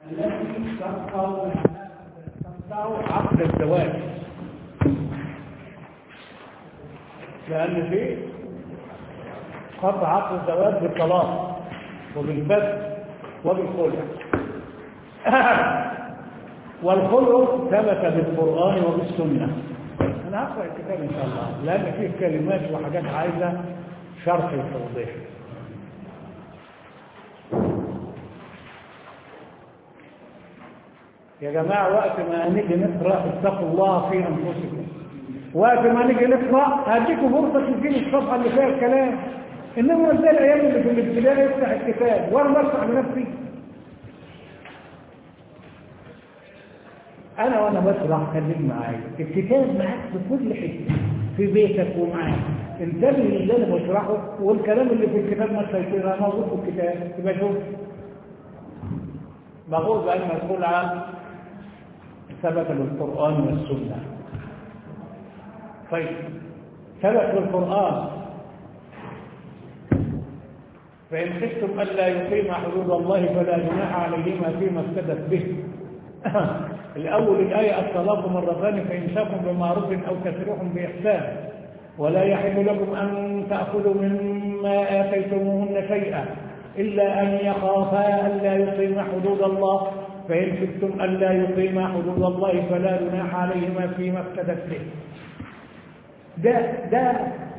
التي تقطع تقطع عقد الزواج لأن في قطع عقد الزواج بالطلاق وبالفتح وبالخلع والخلع ثبت بالقرآن وبالسنة أنا هقرأ الكتاب إن شاء الله لأن فيه كلمات وحاجات عايزة شرح وتوضيح يا جماعة وقت ما نيجي نقرأ اتقوا الله في أنفسكم وقت ما نيجي نقرأ هديكم فرصة تجيب الصفحة اللي فيها الكلام إنما زي الأيام اللي في الابتدائي يفتح الكتاب وأنا بشرح لنفسي أنا وأنا بشرح خليك معايا الكتاب معاك في كل حتة في بيتك ومعاك انتبه للي أنا بشرحه والكلام اللي في الكتاب ما سيطير موجود في الكتاب يبقى شوف بقول بأن الخلعة ثبت بالقرآن والسنة طيب ثبت بالقرآن فإن خفتم ألا يقيم حدود الله فلا جناح عليهما فيما افتدت به الأول الآية الطلاق مرتان فإمساكم بمعروف أو تسريح بإحسان ولا يحل لكم أن تأخذوا مما آتيتموهن شيئا إلا أن يخافا ألا يقيم حدود الله فإن خفتم ألا يقيم حدود الله فلا جناح عليهما فيما افتدت به ده ده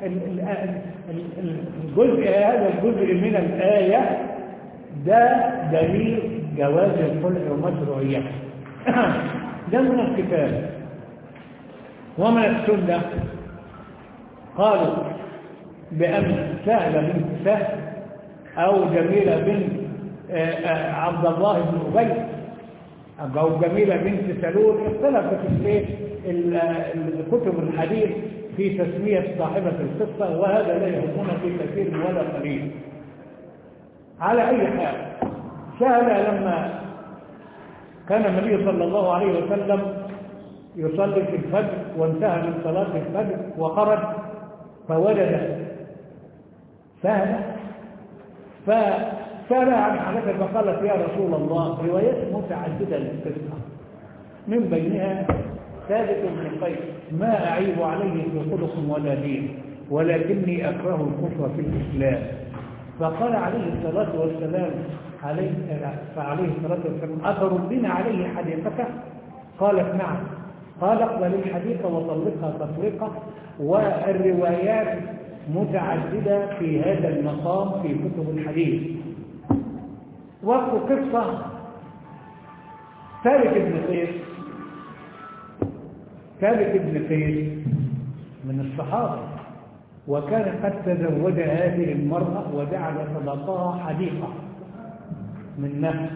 الجزء هذا الجزء من الآية ده دليل جواز الخلع ومشروعيته ده من الكتاب ومن السنة قالوا بأن سهل بنت سهل أو جميلة بنت عبد الله بن أبي أو جميلة بنت سلول اختلفت في الكتب الحديث في تسمية صاحبة القصة وهذا لا يهمنا في كثير ولا قليل على أي حال سهل لما كان النبي صلى الله عليه وسلم يصلي في الفجر وانتهى من صلاة الفجر وخرج فوجد سهلة فسأل عن حالته فقالت يا رسول الله روايات متعددة للقصة من بينها ثابت بن قيس ما أعيب عليه في خلق ولا دين ولكني أكره الكفر في الإسلام فقال عليه الصلاة والسلام عليه فعليه الصلاة والسلام أتردين عليه حديقته قالت نعم قال اقبل الحديقة وطلقها تطليقة والروايات متعددة في هذا المقام في كتب الحديث وقت قصة ثابت بن قيس ثابت بن قيس من الصحابة وكان قد تزوج هذه المرأة وجعل صداقها حديقة من نفس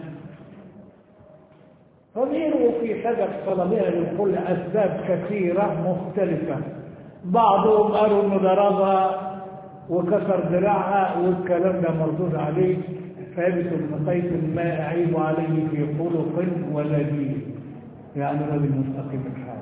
فغيروا في سبب طلبها للخلع أسباب كثيرة مختلفة بعضهم قالوا انه ضربها وكسر ذراعها والكلام ده مردود عليه ثابت بن قيس ما اعيب عليه في خلق ولا دين يعني رجل مستقيم الحال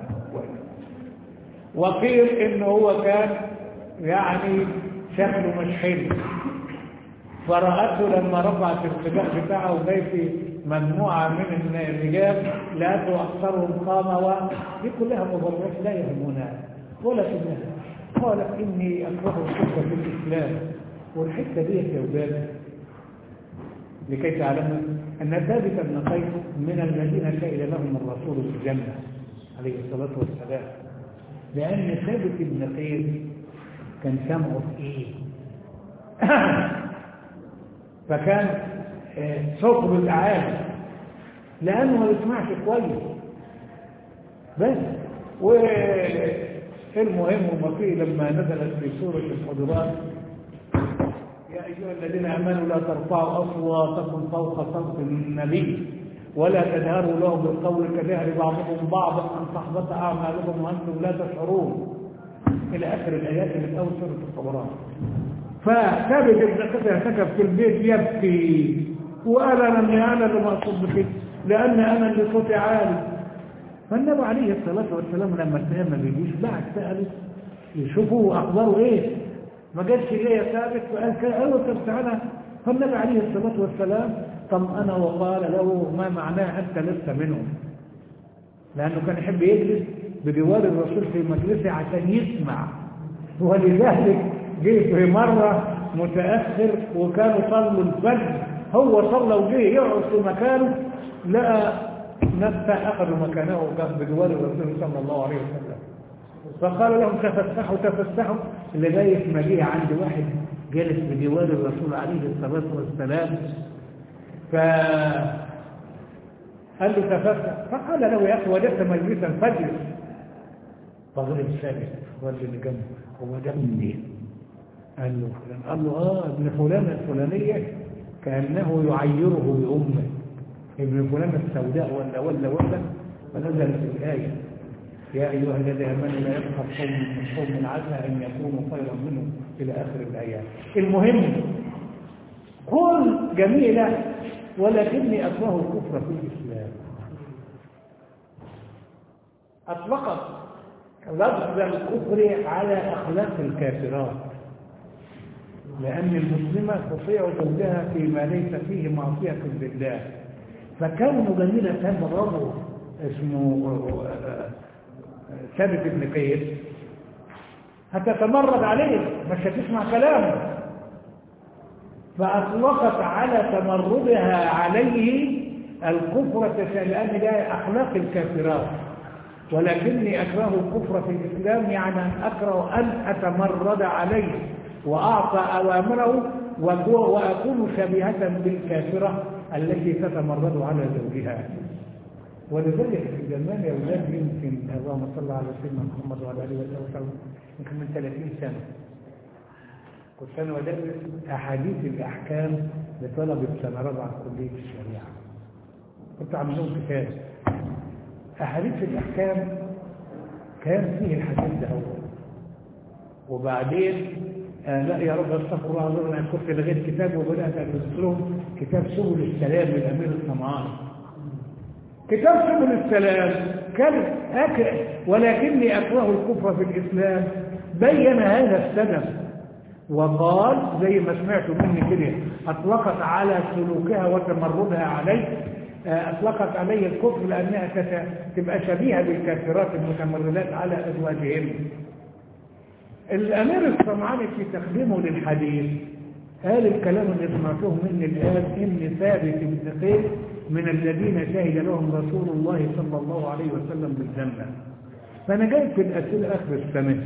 وقيل انه هو كان يعني شكله مش حلو فرأته لما رفعت السلاح بتاعه وجاي في مجموعة من الرجال لقته أكثرهم قامة دي كلها مبررات لا يهمنا ولا تبنها قالت إني أكره الكفر في الإسلام والحتة دي يا أولاد لكي تعلموا أن ثابت بن قيس من الذين شهد لهم الرسول في الجنة عليه الصلاة والسلام لأن ثابت بن قيس كان سمعه في إيه فكان صوته بالأعالي لأنه ما بيسمعش كويس بس والمهم وما فيه لما نزلت في سورة الحجرات يا أيها الذين آمنوا لا ترفعوا أصواتكم فوق صوت النبي ولا تجهروا له بالقول كجهر بعضكم بعضا أن تحبط أعمالكم وأنتم لا تشعرون إلى آخر الآيات اللي في أول سورة الطبراني فثابت ابن قيس اعتكف في البيت يبكي وقال انا انا اللي مقصود بكده لان انا اللي صوتي عالي فالنبي عليه الصلاه والسلام لما التهم ما بيجيش بعد ساله يشوفوا اخباره ايه ما جاتش ليه يا ثابت وقال ايوه طب تعالى فالنبي عليه الصلاه والسلام طمأن وقال له ما معناه أنت لست منهم لأنه كان يحب يجلس بجوار الرسول في مجلسه عشان يسمع ولذلك جه في مرة متأخر وكانوا صلوا الفجر هو صلى وجه يقعد في مكانه لقى نفسه أخذوا مكانه وكان بجوار الرسول صلى الله عليه وسلم فقال لهم تفسحوا تفسحوا لغاية ما جه عند واحد جالس بجوار الرسول عليه الصلاة والسلام ف قال له تفسح فقال له يا أخي وجدت مجلسا فجلس فغلب ثابت الرجل اللي جنبه هو ده منين؟ قال له فلان قال له اه ابن فلانة الفلانية كأنه يعيره بأمه ابن فلانة السوداء ولا ولا ولا فنزلت الآية يا أيها الذين آمنوا لا يسخر قوم من قوم عسى أن يكونوا خيرا منهم إلى آخر الآيات المهم كل جميلة ولكني أكره الكفر في الإسلام أطلقت لفظ الكفر على أخلاق الكافرات لأن المسلمة تطيع زوجها فيما ليس فيه معصية لله فكون جميلة هذا الرجل اسمه ثابت بن قيس هتتمرد عليه مش هتسمع كلامه فأطلقت على تمردها عليه الكفر لأن ده أخلاق الكافرات ولكني أكره الكفر في الإسلام يعني أن أكره أن أتمرد عليه وأعطى أوامره وأكون شبيهة بالكافرة التي تتمرد على زوجها ولذلك في زمان يا أولاد يمكن اللهم صل على سيدنا محمد وعلى آله وسلم يمكن من 30 سنة كنت أنا أدرس أحاديث الأحكام لطلبة سنة رابعة كلية الشريعة كنت عامل لهم كتاب أحاديث الأحكام كان فيه الحديث ده أول وبعدين آه لا يا رب استغفر الله العظيم انا كنت لغيت كتاب وبدات ادرس لهم كتاب سبل السلام للامير الطمعاني كتاب سبل السلام كان أكره ولكني اكره الكفر في الاسلام بين هذا السبب وقال زي ما سمعتوا مني كده اطلقت على سلوكها وتمردها عليه اطلقت عليه الكفر لانها تبقى شبيهه بالكافرات المتمردات على ازواجهن الأمير الصنعاني في تقديمه للحديث قال الكلام اللي سمعتوه مني الآن إن ثابت بن قيس من الذين شهد لهم رسول الله صلى الله عليه وسلم بالجنة فأنا جايب في الأسئلة آخر السنة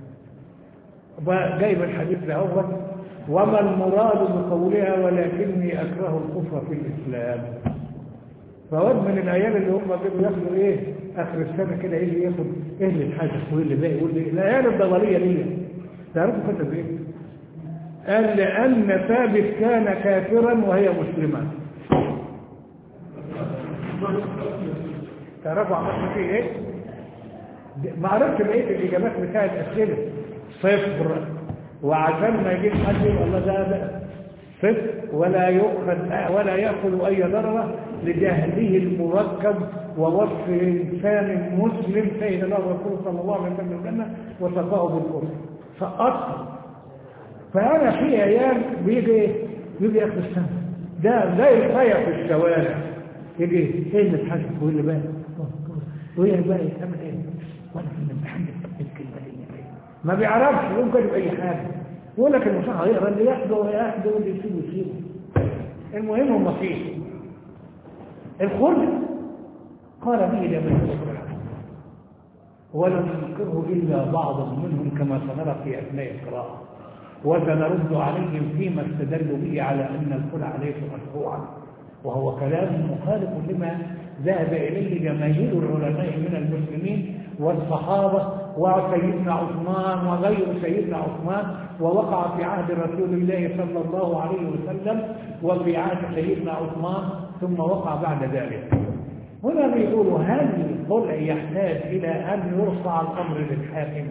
جايب الحديث لأول وما المراد بقولها ولكني أكره الكفر في الإسلام فواد من الأيام اللي هم بيبقوا ياخدوا إيه آخر السنة كده إيه اللي ياخد إيه اللي اتحدث وإيه اللي باقي يقول لي الأيام الضلالية دي تعرفوا كتب إيه؟ قال لأن ثابت كان كافرا وهي مسلمة تعرفوا عملت فيه إيه؟ ما عرفت بقية الإجابات بتاعت أسئلة صفر وعشان ما يجيب حد يقول الله ده صفر ولا يؤخذ ولا يأخذ أي ضررة لجهله المركب ووصف إنسان مسلم سيد الله الرسول صلى الله عليه وسلم الجنة وصفاه بالكفر سقطت فأنا في أيام بيجي بيجي آخر السنة ده زي الخير في الشوارع يجي ايه اللي اتحدث وايه اللي بقى وايه اللي بقى يتعمل ايه وانا في الامتحان الكلمه دي ما بيعرفش يمكن باي حاجه يقول لك المصحف هيقرا اللي ياخده وياخده واللي يسيبه يسيبه المهم هم فيه الخلق قال به لمن سبحانه ولم ينكره إلا بعض منهم كما سنرى في أثناء القراءة وسنرد عليهم فيما استدلوا به على أن الخلع ليس مشروعا وهو كلام مخالف لما ذهب إليه جماهير العلماء من المسلمين والصحابة وسيدنا عثمان وغير سيدنا عثمان ووقع في عهد رسول الله صلى الله عليه وسلم وفي عهد سيدنا عثمان ثم وقع بعد ذلك هنا بيقولوا هل الخلع يحتاج إلى أن يرفع الأمر للحاكم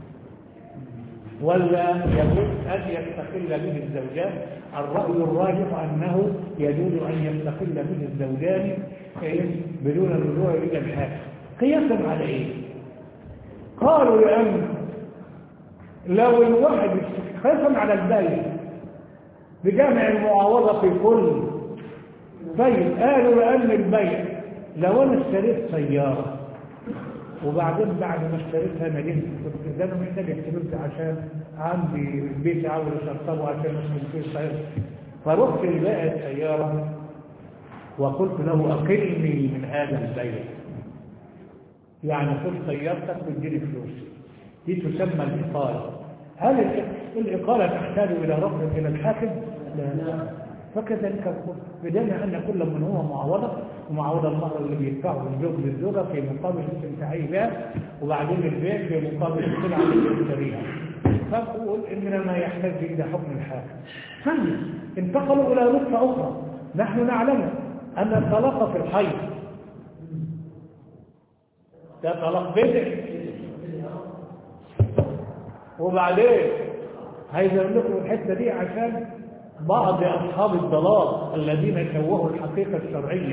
ولا يجوز أن يستقل به الزوجان الرأي الراجح أنه يجوز أن يستقل به الزوجان بدون الرجوع إلى الحاكم قياسا على إيه؟ قالوا لأن لو الواحد قياسا على الباقي بجامع المعاوضة في كل طيب قالوا لأن البيع لو أنا اشتريت سيارة وبعدين بعد ما اشتريتها ندمت كنت ده انا محتاج الفلوس عشان عندي البيت عاوز اشطبه عشان اسمه فيه سيارة فرحت لبائع السيارة وقلت له أقلني من هذا البيع يعني خذ سيارتك واديني فلوس دي تسمى الإقالة هل الإقالة تحتاج إلى رفض إلى الحاكم؟ لا فكذلك الخلع بدل أن كل من هو معوضة ومعوضة المهر اللي بيدفعه الزوج للزوجة في مقابل استمتاعه بها وبعدين البيع في مقابل السلعة اللي يشتريها فأقول إننا ما يحتاج إلى حكم الحاكم ثانيا انتقلوا إلى نقطة أخرى نحن نعلم أن الطلاق في الحيض ده طلاق بدع وبعدين عايز اقول لكم الحته دي عشان بعض اصحاب الضلال الذين شوهوا الحقيقه الشرعيه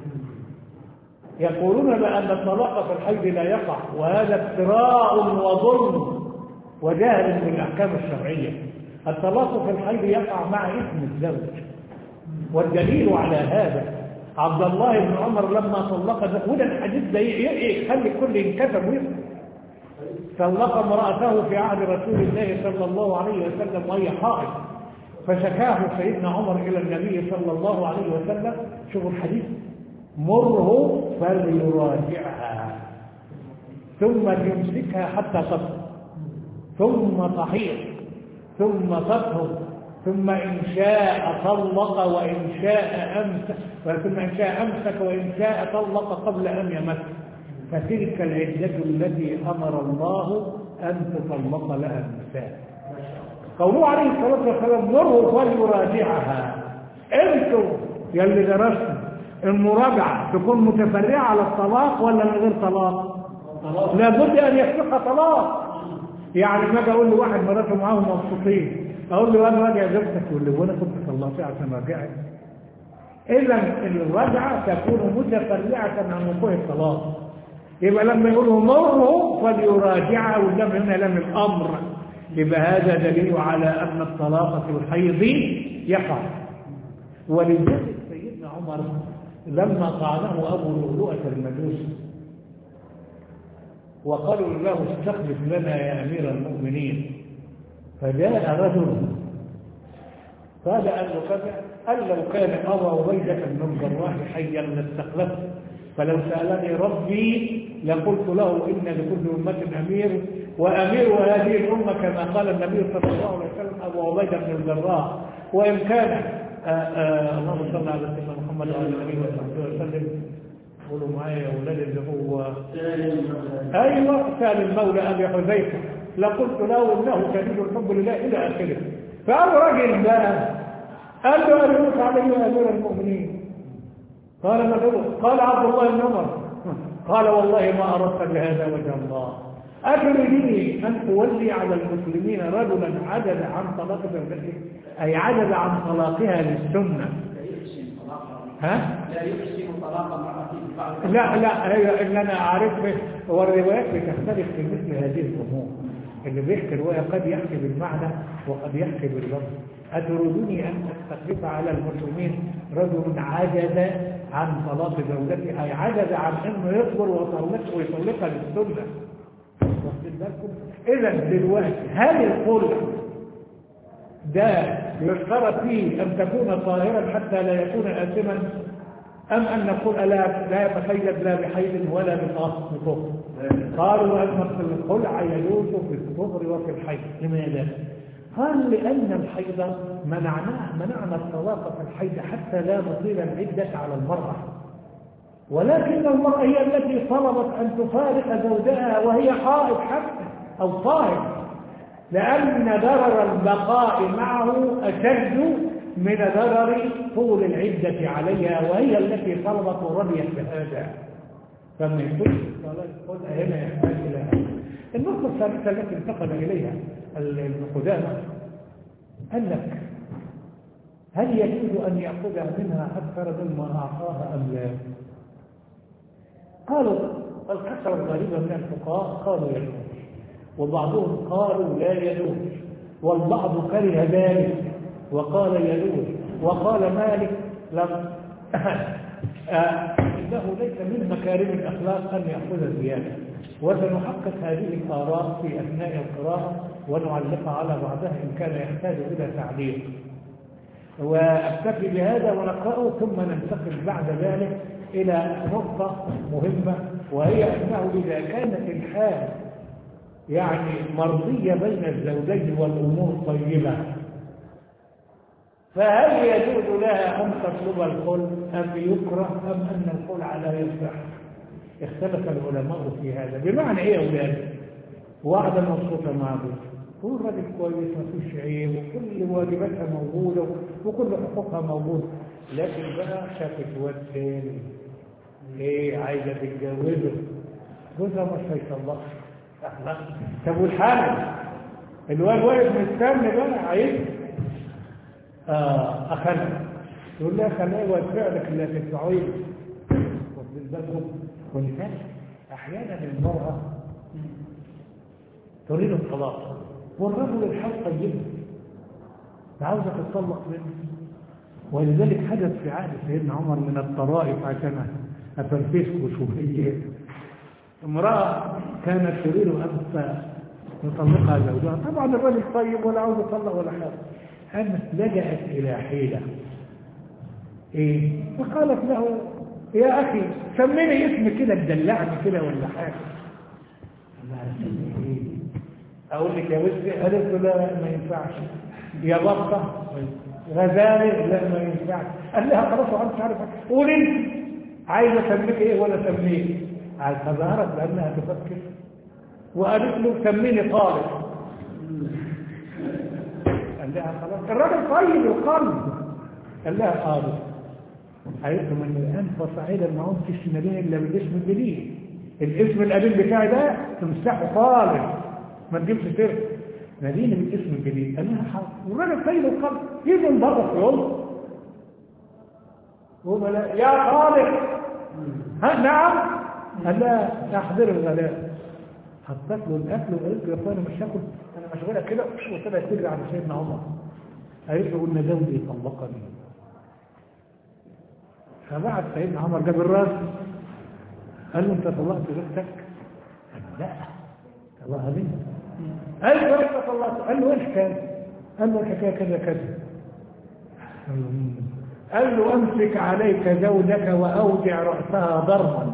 يقولون بان الطلاق في الحيض لا يقع وهذا افتراء وظلم وجهل بالاحكام الشرعيه الطلاق في الحيض يقع مع اسم الزوج والدليل على هذا عبد الله بن عمر لما طلق وده الحديث ده يخلي الكل ينكتب ويفهم طلق امرأته في عهد رسول الله صلى الله عليه وسلم وهي حائض فشكاه سيدنا عمر إلى النبي صلى الله عليه وسلم شوفوا الحديث مره فليراجعها ثم يمسكها حتى تطهر ثم تحيض ثم تطهر ثم إن شاء طلق وإن شاء أمسك ثم إن شاء أمسك وإن شاء طلق قبل أن يمسك فتلك العدة التي أمر الله أن تطلق لها النساء قوله عليه الصلاة والسلام مره فليراجعها انتوا يا اللي درستوا المراجعة تكون متفرعة على الطلاق ولا من غير طلاق لابد أن يسبقها طلاق يعني ما اجي اقول لواحد مراته معاهم مبسوطين اقول له انا راجع زوجتك يقول لي وانا كنت طلقتها عشان ارجعك اذا الرجعه تكون متفرعه عن وقوع الطلاق يبقى لما يقولوا مره فليراجعها واللم هنا لم الامر يبقى هذا دليل على ان الطلاق في الحيض يقع ولذلك سيدنا عمر لما طعنه ابو لؤلؤه المجوسي وقالوا له استخلف لنا يا امير المؤمنين فجاء رجل قال أن كذا قال لو كان أبا عبيدة بن الجراح حيا لاستخلفت فلو سألني ربي لقلت له إن لكل أمة أمير وأمير هذه الأمة كما قال النبي صلى الله عليه وسلم أبو عبيدة بن الجراح وإن كان اللهم صل على سيدنا محمد وعلى آله وصحبه وسلم قولوا معايا يا أولاد اللي هو أيوة سالم مولى أبي حذيفة لقلت له انه شديد الحب لله الى اخره فقال راجل بقى قال له ارجوك علي يا امير المؤمنين قال ما قال عبد الله بن عمر قال والله ما اردت بهذا وجه الله أتريدني أن تولي على المسلمين رجلا عجز عن طلاق زوجته أي عجز عن طلاقها للسنة ها؟ لا يحسن طلاق امرأته لا لا هي اللي أنا أعرفه هو الروايات بتختلف في مثل هذه الأمور اللي بيحكي الرواية قد يحكي بالمعنى وقد يحكي باللفظ أتريدني أن أستخلف على المسلمين رجل عجز عن طلاق زوجته أي عجز عن أنه يصبر ويطلق ويطلقها للسنة واخدين بالكم؟ إذا دلوقتي هل الخلع ده يشترط فيه أن تكون طاهرا حتى لا يكون آثما أم أن نقول لا لا يتقيد لا بحيض ولا بطهر قالوا أن الخلع يجوز في الطهر وفي الحيض لماذا؟ قال لأن الحيض منعناه منعنا الطلاق في الحيض حتى لا نطيل العدة على المرأة ولكن المرأة هي التي طلبت أن تفارق زوجها وهي حائض حتى أو طاهر لأن ضرر البقاء معه أشد من ضرر طول العدة عليها وهي التي طلبت ورضيت بهذا فما يكون الصلاة هنا يحتاج إلى هذا النقطة الثالثة التي انتقل إليها ابن قدامة قال لك هل يجوز أن يأخذ منها أكثر مما أعطاها أم لا؟ قالوا الكثرة الغالبة من الفقهاء قالوا يجوز وبعضهم قالوا لا يجوز والبعض كره ذلك وقال يجوز وقال مالك لم آه، إنه ليس من مكارم الأخلاق أن يأخذ زيادة وسنحقق هذه الآراء في أثناء القراءة ونعلقها على بعضها إن كان يحتاج إلى تعليق وأكتفي بهذا ونقرأه ثم ننتقل بعد ذلك إلى نقطة مهمة وهي أنه إذا كانت الحال يعني مرضية بين الزوجين والأمور طيبة فهل يجوز لها أن تطلب الخلع أم يكره أم أن الخلع لا يصح اختلف العلماء في هذا بمعنى إيه يا أولاد واحدة مبسوطة مع أبوها هو راجل كويس ما فيش عيب وكل واجباتها موجودة وكل حقوقها موجودة لكن بقى شافت واد تاني ليه عايزة تتجوزه جوزها مش هيطلقها أخلاق. طب والحامل الواد واقف مستني بقى عايز آه أخلها تقول لها خليه وادفع لك اللي هتدفعيه واخدين بالكم ولذلك أحيانا المرأة تريد الطلاق والرجل الحال طيب عاوزة تتطلق منه ولذلك حدث في عهد سيدنا عمر من الطرائف عشان أفرفسكوا شوية امرأة كانت تريد أن يطلقها زوجها طبعا الرجل طيب ولا عاوز يطلق ولا حاجة قامت لجأت إلى حيلة إيه فقالت له يا أخي سميني اسم كده تدلعني كده ولا حاجة ما سميه إيه أقول لك يا وزي قالت له لا ما ينفعش يا بطة غزالة لا ما ينفعش قال لها خلاص وأنت مش عارف قول انت عايز اسميك ايه ولا اسميك فظهرت لانها تفكر وقالت له سميني طارق قال لها خلاص الراجل طيب القلب قال لها طارق قالت له من الان فصعيدا ما عدتش مدينه الا بالاسم الجديد الاسم القديم بتاعي ده تمسحه خالص ما تجيبش سيرته مدينه بالاسم الجديد قال لها حاضر والراجل طيب القلب يجي من بره في يوم هو لا يا خالق ها نعم قال لا احضر الغلاء حطت له الاكل وقالت له يا اخويا انا مش هاكل انا مشغوله كده وطلعت تجري على سيدنا عمر قالت له ان زوجي طلقني فبعد سيدنا عمر جاب الراس قال له انت طلقت زوجتك قال لا طلقها ليه قال له انت طلقت قال له ايه الحكايه قال له الحكايه كذا كذا قال له مم. قال له امسك عليك زوجك واودع راسها ضربا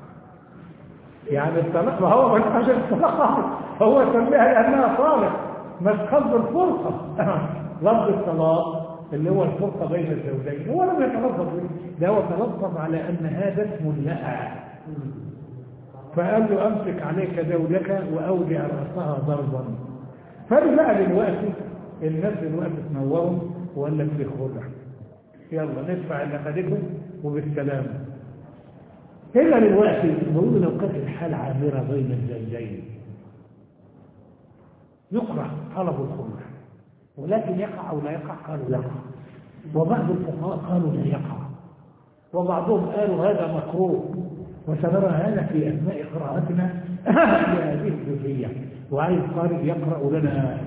يعني الطلاق ما هو مش عشان الطلاق هو سميها لانها صالح مش قصد الفرقه لفظ الطلاق اللي هو الفرقه بين الزوجين هو لم يتلفظ به ده هو تلفظ على ان هذا اسم لها فقال له امسك عليك زوجك واودع راسها ضربا فبقى دلوقتي الناس دلوقتي تنوروا ولا في خدع يلا ندفع اللي خدته وبالسلامه هنا دلوقتي بقول لو كانت الحال عامره بين الزوجين يقرا طلب الخلع ولكن يقع او لا يقع قالوا يقع وبعض الفقهاء قالوا لا يقع وبعضهم قالوا هذا مكروه وسنرى هذا في اثناء قراءتنا لهذه الجزئيه وعايز قارئ يقرا لنا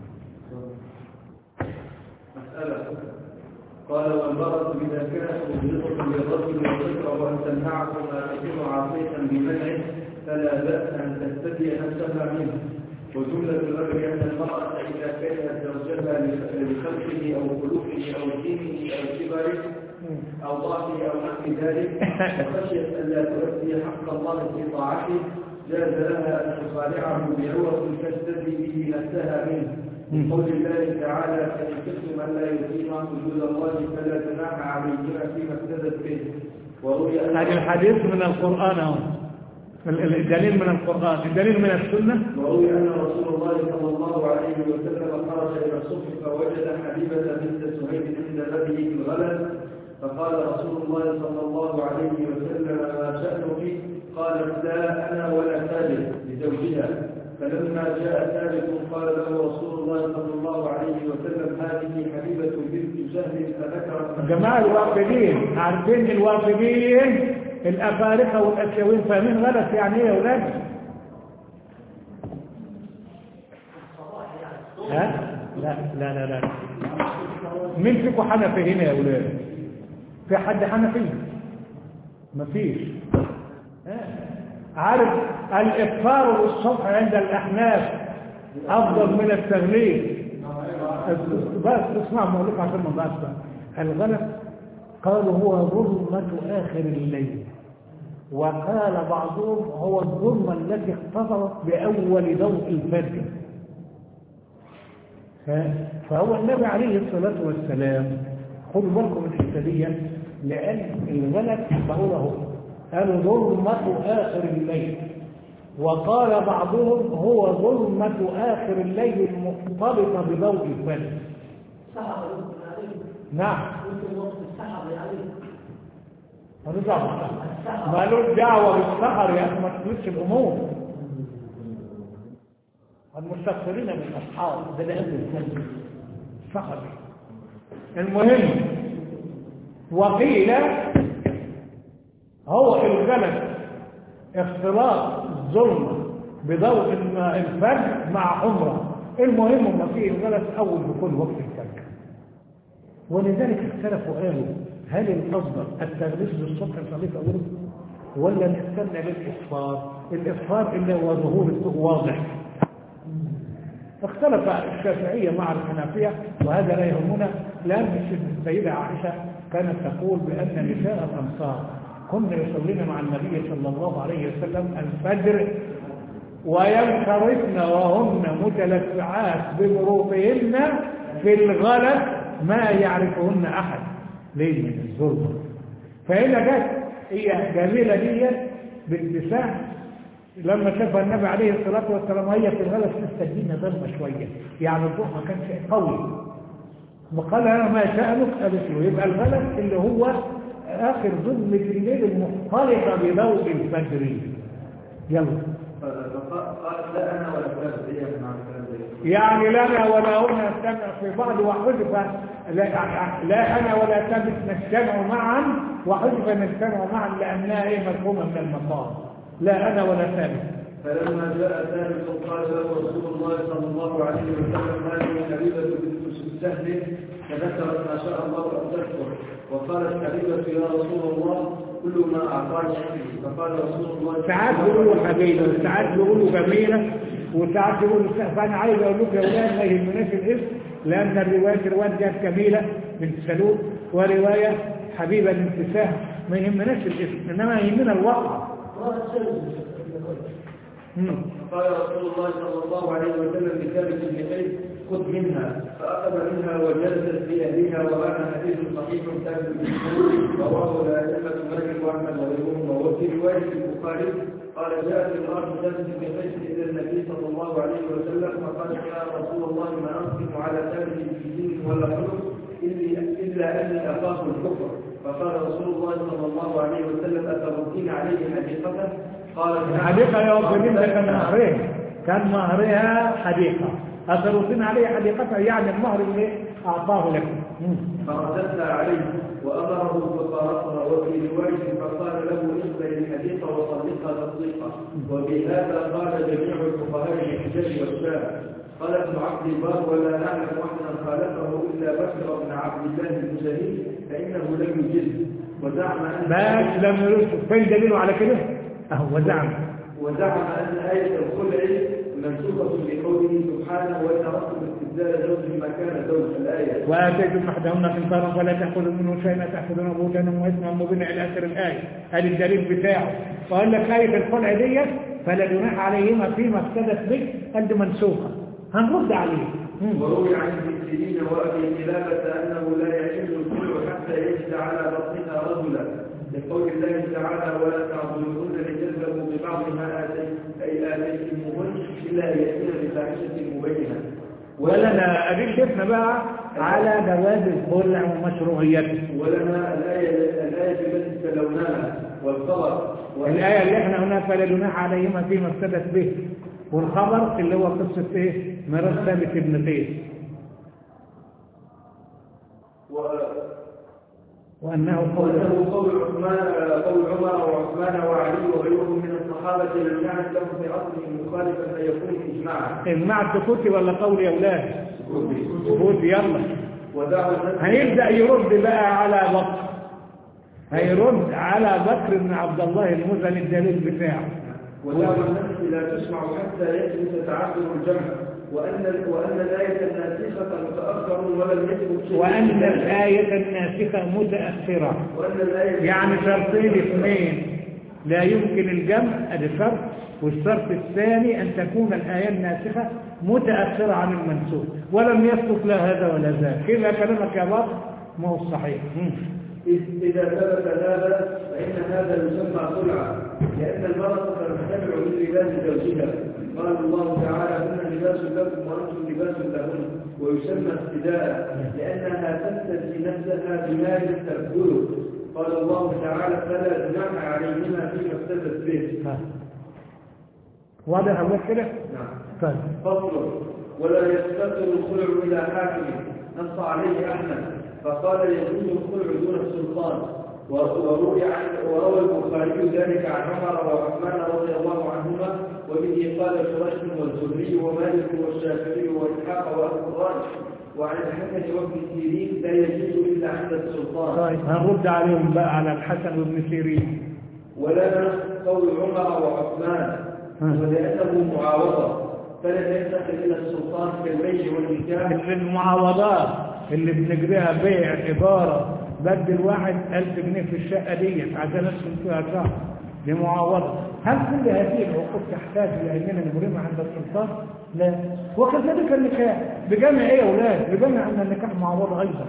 مسألة قال والمرأة إذا كانت مبلغة للرجل وتكره أن تمنعه ما تكون عاصية بمنعه فلا بأس أن تستدي نفسها منه وجملة الأمر أن المرأة إذا كانت زوجها لخلقه أو خلقه أو دينه أو كبره أو ضعفه أو نحو ذلك وخشيت أن لا تؤدي حق الله في طاعته جاز لها أن تصالحه بعوض تستدي به نفسها منه قول الله تعالى فإن كنتم أن لا يقيم حدود الله فلا جناح عليهما فيما افتدت به وروي أن هذا الحديث من القرآن اهو الدليل من القرآن الدليل من السنة وروي أن رسول الله صلى الله عليه وسلم خرج إلى الصبح فوجد حبيبة بنت سهيل عند بابه في الغلب فقال رسول الله صلى الله عليه وسلم ما شأنك قالت لا أنا ولا ثابت لزوجها فلما جاء ثابت قال له رسول الله صلى الله عليه وسلم هذه حبيبة بنت سهل فذكرت جماعة الوافدين عارفين الوافدين الأفارقة والأسيوين فاهمين غلط يعني ايه يا ولاد ها لا لا لا لا مين فيكم حنفي هنا يا ولاد في حد حنفي مفيش آه. عارف الإفطار والصبح عند الأحناف أفضل من التغليب بس اسمع مولوك عشان ما نضيعش بقى. الغلط قالوا هو ظلمة آخر الليل وقال بعضهم هو الظلمة التي اقتضت بأول ضوء الفجر ف- فهو النبي عليه الصلاة والسلام خدوا بالكم من الحته دي لأن الغلط بقوله قالوا ظلمة آخر الليل وقال بعضهم هو ظلمة آخر الليل المختلطة بضوء الفجر سحر يمكن عليه نعم يمكن وقت السحر عليه ملوش دعوة ملوش دعوة بالسحر يا أخي ما تخلطش الأمور المستغفرين من الأصحاب ده اللي قبل الفجر سحر المهم وقيل هو الغلط اختلاط الظلمة بضوء الم- الفجر مع حمرة المهم ما فيه الغلط أول بكل وقت الفجر ولذلك اختلفوا قالوا هل الأفضل التغليس بالصبح الصليب أوله ولا نستنى للإصفار الإصفار اللي هو ظهور الضوء واضح اختلف الشافعية مع الحنفية وهذا لا يهمنا لأن السيدة عائشة كانت تقول بأن نساء الأنصار كن يصلين مع النبي صلى الله عليه وسلم الفجر وينصرفن وهن متلفعات بمروطهن في الغلط ما يعرفهن أحد ليه من الظلم فهنا جت هي جميلة دي باتساع لما شافها النبي عليه الصلاة والسلام هي في الغلط لسه الدنيا ظلمة شوية يعني الضوء ما كانش قوي وقال انا ما شأنك قالت له يبقى الغلط اللي هو آخر ظلمة الليل المختلطة بضوء الفجر يلا قال لا انا ولا فلان هي مع الكلام ده يعني لنا ولا هنا نجتمع في بعض وحذف لا, لا انا ولا ثابت نجتمع معا وحذف نجتمع معا لانها هي مفهومه من المقام لا انا ولا ثابت فلما جاء ثابت قال له رسول الله صلى الله عليه وسلم هذه حبيبة بنت سهل فذكرت ما شاء الله أن تذكر وقالت حبيبة يا رسول الله كل ما أعطاني عندي فقال رسول الله ساعات بيقولوا حبيبه وساعات بيقولوا جميله وساعات بيقولوا س- فانا عايز اقول لكم يا اولاد ما يهمناش الاسم لان الروايه روايه جت جميله بنت سلول وروايه حبيبه بنت سهل ما يهمناش الاسم انما يهمنا الوقع مم. قال رسول الله صلى الله عليه وسلم لثابت بن قيس خذ منها فأخذ منها وجلست في أهلها وأنا حديث صحيح ثابت بن قيس رواه الأئمة مالك وأحمد وغيرهما وفي رواية البخاري قال جاءت المرأة ثابت بن قيس إلى النبي صلى الله عليه وسلم فقالت يا رسول الله ما أنقم على ثابت في دين ولا خلق إلا إلا أني أخاف الكفر فقال رسول الله صلى الله عليه وسلم أتردين عليه حديقته قالت نعم. الحديقة يا وفرين ده كان مهرها كان مهرها حديقة أثرتين عليه حديقتها يعني المهر اللي أعطاه لكم مم. فرددنا عليه وأمره ففارقها وفي رواية فقال له اقبل الحديقة وطلقها تطليقا وبهذا قال جميع الفقهاء الحجاج والشام قال ابن عبد البر ولا نعلم احدا خالفه الا بكر بن عبد الله المجاهد فانه لم يجز وزعم ان بس لم يرسل فين دليله على كده أهو وزعم وزعم ان ايه الخلع منسوخه بقوله سبحانه وان اردتم استبدال زوج مكان زوج الايه وآتيتم أحدهن قنطارا فلا تأخذوا منه شيئا تأخذونه بهتانا وإثما مبينا إلى آخر الآية هذا الدليل بتاعه وقال لك آية الخلع ديت فلا جناح عليهما فيما افتدت به قال دي منسوخة هنرد عليه مم. وروي عن ابن سيرين وابي قلابه انه لا يحل الخلع حتى يجد على بطنها رجلا لقول الله تعالى ولا تعضلوهن لتذهبوا ببعض ما آتيت- اي اتيتموهن الا ان ياتين بفاحشه مبينه ولنا أديك شفنا بقى على جواز الخلع ومشروعيته ولنا الايه الايه التي تلوناها والخبر الآية اللي احنا هنا فلا جناح عليهما فيما افتدت به والخبر اللي هو قصة ايه ميراث ثابت ابن قيس و- وأنه قول وانه قول عثمان قول عمر وعثمان وعلي وغيرهم من الصحابه لم يعد لهم في اصله مخالفا فيكون اجماعا إجماع سكوتي ولا قول يا أولاد سكوتي يلا ودعوا الناس هيبدأ يرد بقى على وقت هيرد على بكر بن عبد الله المزني الدليل بتاعه ودعوى النفس لا تسمع حتى يثبت تعذر الجمع وأن وأن الآية الناسخة متأخر ولم يثبت شيء وأن الآية الناسخة متأخرة وأن الآية يعني شرطين اثنين لا يمكن الجمع ادي شرط والشرط الثاني أن تكون الآية الناسخة متأخرة عن المنسوخ ولم يسبق لا هذا ولا ذاك كده كلامك يا بطل ما هو صحيح مم. إذ- إذا ثبت هذا فإن هذا يسمى خلعة لأن المرأة تجتمع من لباس زوجها قال الله تعالى هن لباس لكم وأنتم لباس لهن ويسمى ابتداء لأنها تستدعي نفسها بمال تأكله قال الله تعالى فلا جناح عليهما فيما افتدت به ها. واضح أول كده نعم طيب فصل ولا يفتقر الخلع إلى حاكم نص عليه أحمد فقال يجوز الخلع دون السلطان وروي عن وروى البخاري ذلك عن عمر وعثمان رضي الله عنهما وبه قال شريح والزهري ومالك والشافعي واسحاق وابو الراجح وعن الحسن وابن سيرين لا يجوز الا عند السلطان طيب هنرد عليهم بقى على الحسن وابن سيرين ولنا قول عمر وعثمان ولأنه معاوضة فلا ينتقل إلى السلطان كالبيع والنكاح اللي المعاوضات اللي بنجريها بيع إدارة بدل واحد ألف جنيه في الشقة ديت عشان أسكن فيها شهر دي معاوضة هل كل هذه العقود تحتاج إلى أننا نبرمها عند السلطان؟ لا وكذلك النكاح بجمع إيه يا أولاد؟ بجمع أن النكاح معاوضة أيضا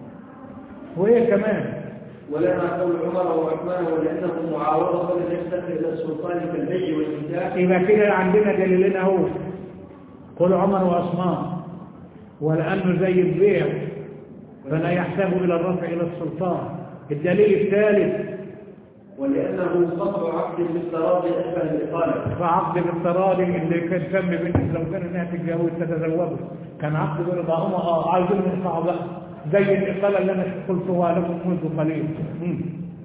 وإيه كمان؟ ولنا قول عمر وعثمان ولأنه معاوضة فلا ينتقل إلى السلطان كالبيع والنكاح يبقى كده عندنا دليلين اهو قول عمر وعثمان ولأنه زي البيع فلا يحتاج إلى الرفع إلى السلطان الدليل الثالث ولأنه قطع عقد بالتراضي أشبه الإقالة فعقد بالاضطرار اللي كان تم بنت لو كان انها تتجوز تتزوجه كان عقد برضاهما اه عايزين نرفعه بقى زي الإقالة اللي أنا قلتها لكم منذ قليل مم.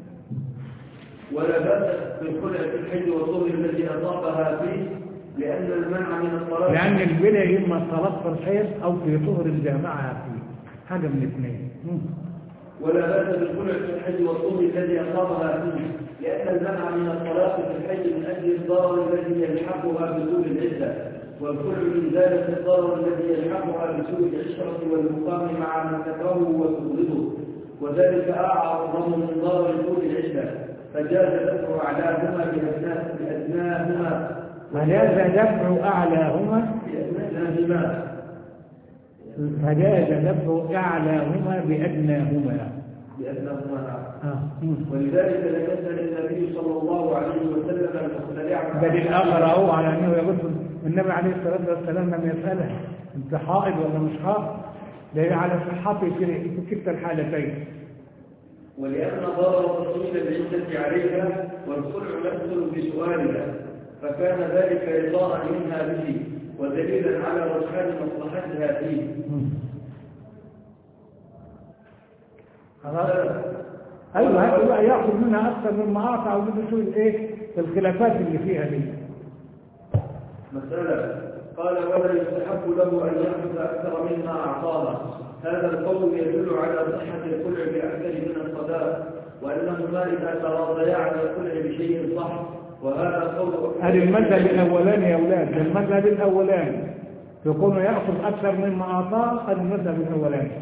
ولا بأس بالخلع في الحج والطهر الذي أصابها فيه لأن المنع من الطلاق لأن البدع إما الطلاق في الحيض أو في طهر الجامعة فيه حاجة من الاثنين مم. ولا بأس بالخلع في الحج والطهر الذي أصابها فيه لأن المنع من الطلاق في الحج من أجل الضرر الذي يلحقها بطول العدة والخلع من ذلك الضرر الذي يلحقها بسوء العشرة والمقام مع من تكرهه وتبغضه وذلك أعظم من ضرر طول العدة فجاز دفع أعلاهما بأدناه- بأدناهما فجاز دفع أعلاهما بأدناهما فجاز دفع أعلاهما بأدناهما بأدناهما آه. مم. ولذلك لم يسأل النبي صلى الله عليه وسلم المختلع دليل آخر أهو على أنه يقول النبي عليه الصلاة والسلام لم يسأله أنت حائض ولا مش حائض دليل على صحته في في كلتا الحالتين ولأن ضرر تطويل العدة عليها والخلع يحصل بسؤالها فكان ذلك إرضاء منها به ودليلا على رجحان مصلحتها فيه مم. خلاص أيوة هيبقى يأخذ منها أكثر مما أعطى أو بده شو الإيه الخلافات اللي فيها دي مسألة قال ولا يستحب له أن يأخذ أكثر مما أعطاها هذا القول يدل على صحة الخلع بأكثر من الصداق وأنهما إذا تراضيا على الخلع بشيء صح وهذا قول أكثر هذا المذهب الأولاني يا أولاد ده المذهب الأولاني يكون يأخذ أكثر مما أعطاه هذا المذهب الأولاني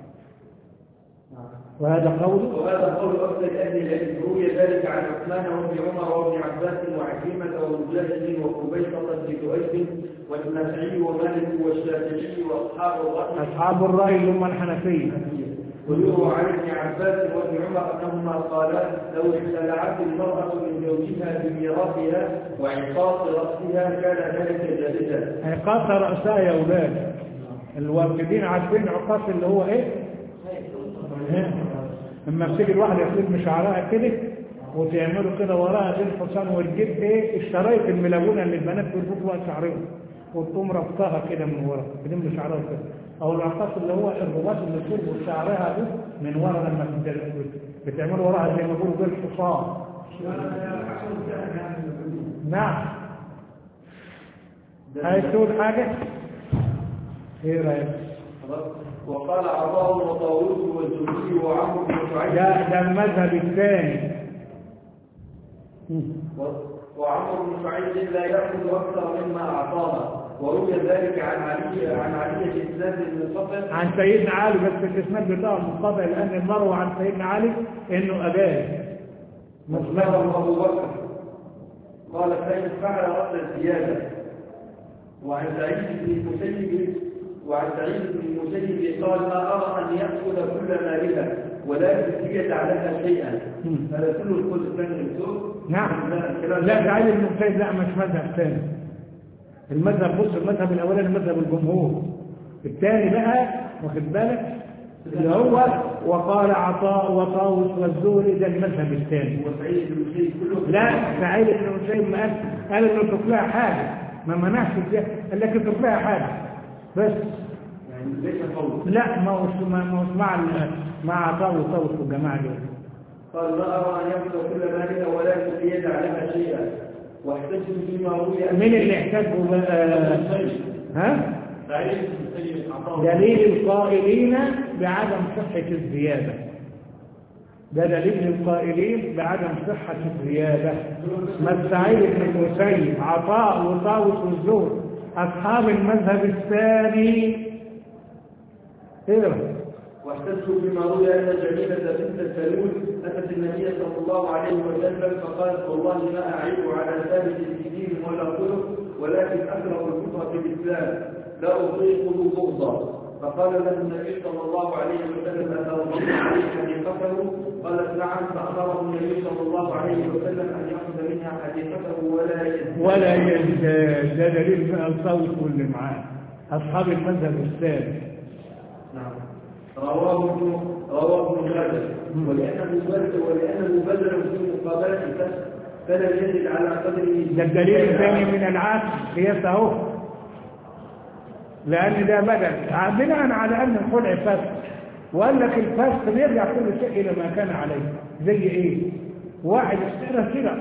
وهذا قول وهذا قول أكثر أهل العلم روي ذلك عن عثمان وابن عمر وابن عباس وعكرمة ومجاهد وقبيصة بن كؤيس والنافعي ومالك والشافعي وأصحاب الرأي أصحاب الرأي اللي هم الحنفية ويروى عن ابن عباس وابن عمر انهما قالا لو اختلعت المراه من زوجها بميراثها وعقاص راسها كان ذلك جائزا عقاص رأسها يا أولاد الواجدين عارفين عقاص اللي هو إيه ها؟ لما بتيجي الواحد يخلط شعرها كده وتعمله كده وراها زي الحصان وتجيب ايه الشرايط الملونه اللي البنات بيربطوا بها شعرهم وتقوم ربطها كده من ورا تلم شعرها كده او العقاص اللي هو الرباط اللي بتربط شعرها ده من ورا لما بت- بتعمله وراها زي ما بيقولوا زي الحصان نعم عايز تقول حاجه ايه رايك خلاص وقال عطاء وطاووس والزهري وعمرو بن شعيب ده ده المذهب الثاني و- وعمرو بن شعيب لا يأخذ أكثر مما أعطانا وروي ذلك عن علي عن علي بإسناد المنقطع عن سيدنا علي بس الاسناد بتاعه منقطع لان المروي عن سيدنا علي انه اباه مصدره أبو بكر قال فإن فعل رد الزيادة وعن سعيد بن المسيب وعن سعيد بن المسيب قال ما أرى أن يأخذ كل مالها ولا يزيد عليها شيئا مم. هذا كله الكل الثاني الدكتور نعم الكلام لا ده علي بن مسيب لا مش مذهب ثاني المذهب بص المذهب الاولاني مذهب الجمهور الثاني بقى واخد بالك اللي هو وقال عطاء وطاووس والزهري ده المذهب الثاني وسعيد بن المسيب كله لا سعيد بن مسيب ما قال قال انه تطلع لها حاجه ما منعش فيها قال لك تطلع لها حاجه بس يعني ليس قول لا ما هو ما ما هو مع ال- مع عطاء وطاووس والجماعه دول قال ما أرى أن يأخذ كل مالها ولا يزيد عليها شيئا واحتجت فيما روي مين اللي احتاجوا بقى ها سعيد بن المسيب عطاء دليل القائلين بعدم صحة الزيادة ده دليل القائلين بعدم صحة الزيادة ما سعيد بن المسيب عطاء وطاوس والزهر أصحاب المذهب الثاني اقرا واحتجت بما روي ان جميله بنت سلول اتت النبي صلى الله عليه وسلم فقالت والله ما اعيب على ثابت في دين ولا خلق ولكن اكره الكفر في الاسلام لا اطيق بغضا فقال له النبي صلى الله عليه وسلم اترضون عليه حديقته قالت نعم فامره النبي صلى الله عليه وسلم ان ياخذ منها حديقته ولا يزيد ولا يزداد ده دليل بقى الصوت واللي معاه أصحاب المذهب الثاني نعم رواه ابن رواه ابن ماجه ولانه بذل ولانه بذل في مقابله الكسب فلم يزد على قدره ده الدليل الثاني من العكس قياس اهو لان ده بدل بناء على ان الخلع فسق وقال لك الفسق بيرجع كل شيء الى ما كان عليه زي ايه واحد اشترى سلعه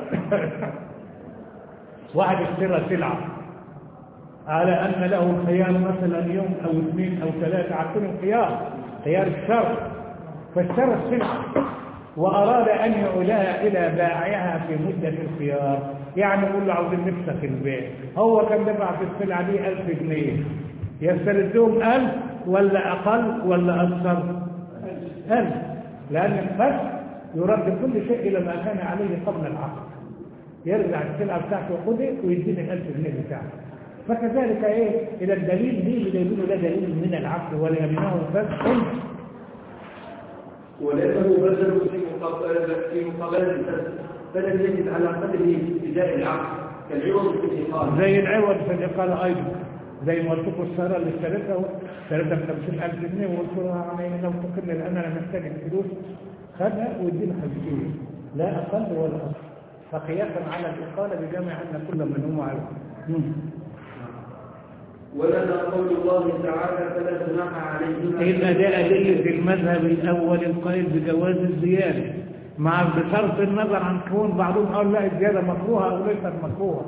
واحد اشترى سلعه على ان له الخيار مثلا يوم او اثنين او ثلاثه عارفين الخيار خيار الشر فاشترى السلعه وأراد أن يعلها إلى بائعها في مدة الخيار يعني يقول له عاوزين نفسخ البيع هو كان دفع في السلعة دي ألف جنيه يستردهم ألف ولا أقل ولا أكثر ألف لأن الفسخ يرد كل شيء إلى ما كان عليه قبل العقد يرجع السلعة بتاعته وخده ويديني الألف جنيه بتاعه فكذلك إيه إلى الدليل دي اللي جايبينه ده دليل من العقد ولا يمنعه فسخ ولانه بذل في مقابله في مقابله الكسب فلم يزد على قدره ابتداء العقد كالعوض في الاقامه زي العوض في الإقالة أيضا زي ما قلت لكم السيارة اللي اشتريتها اشتريتها ب 50000 جنيه وقلت لها عمي لو تقل لأن أنا محتاج الفلوس خدها وادينا 50 لا أقل ولا أكثر فقياسا على الإقالة بجمع أن كل منهما على ولنا قول الله تعالى فلا جناح عليهما يبقى ده أدلة المذهب الأول القائل بجواز الزيادة مع بصرف النظر عن كون بعضهم قال لا الزيادة مكروهة أو ليست مكروهة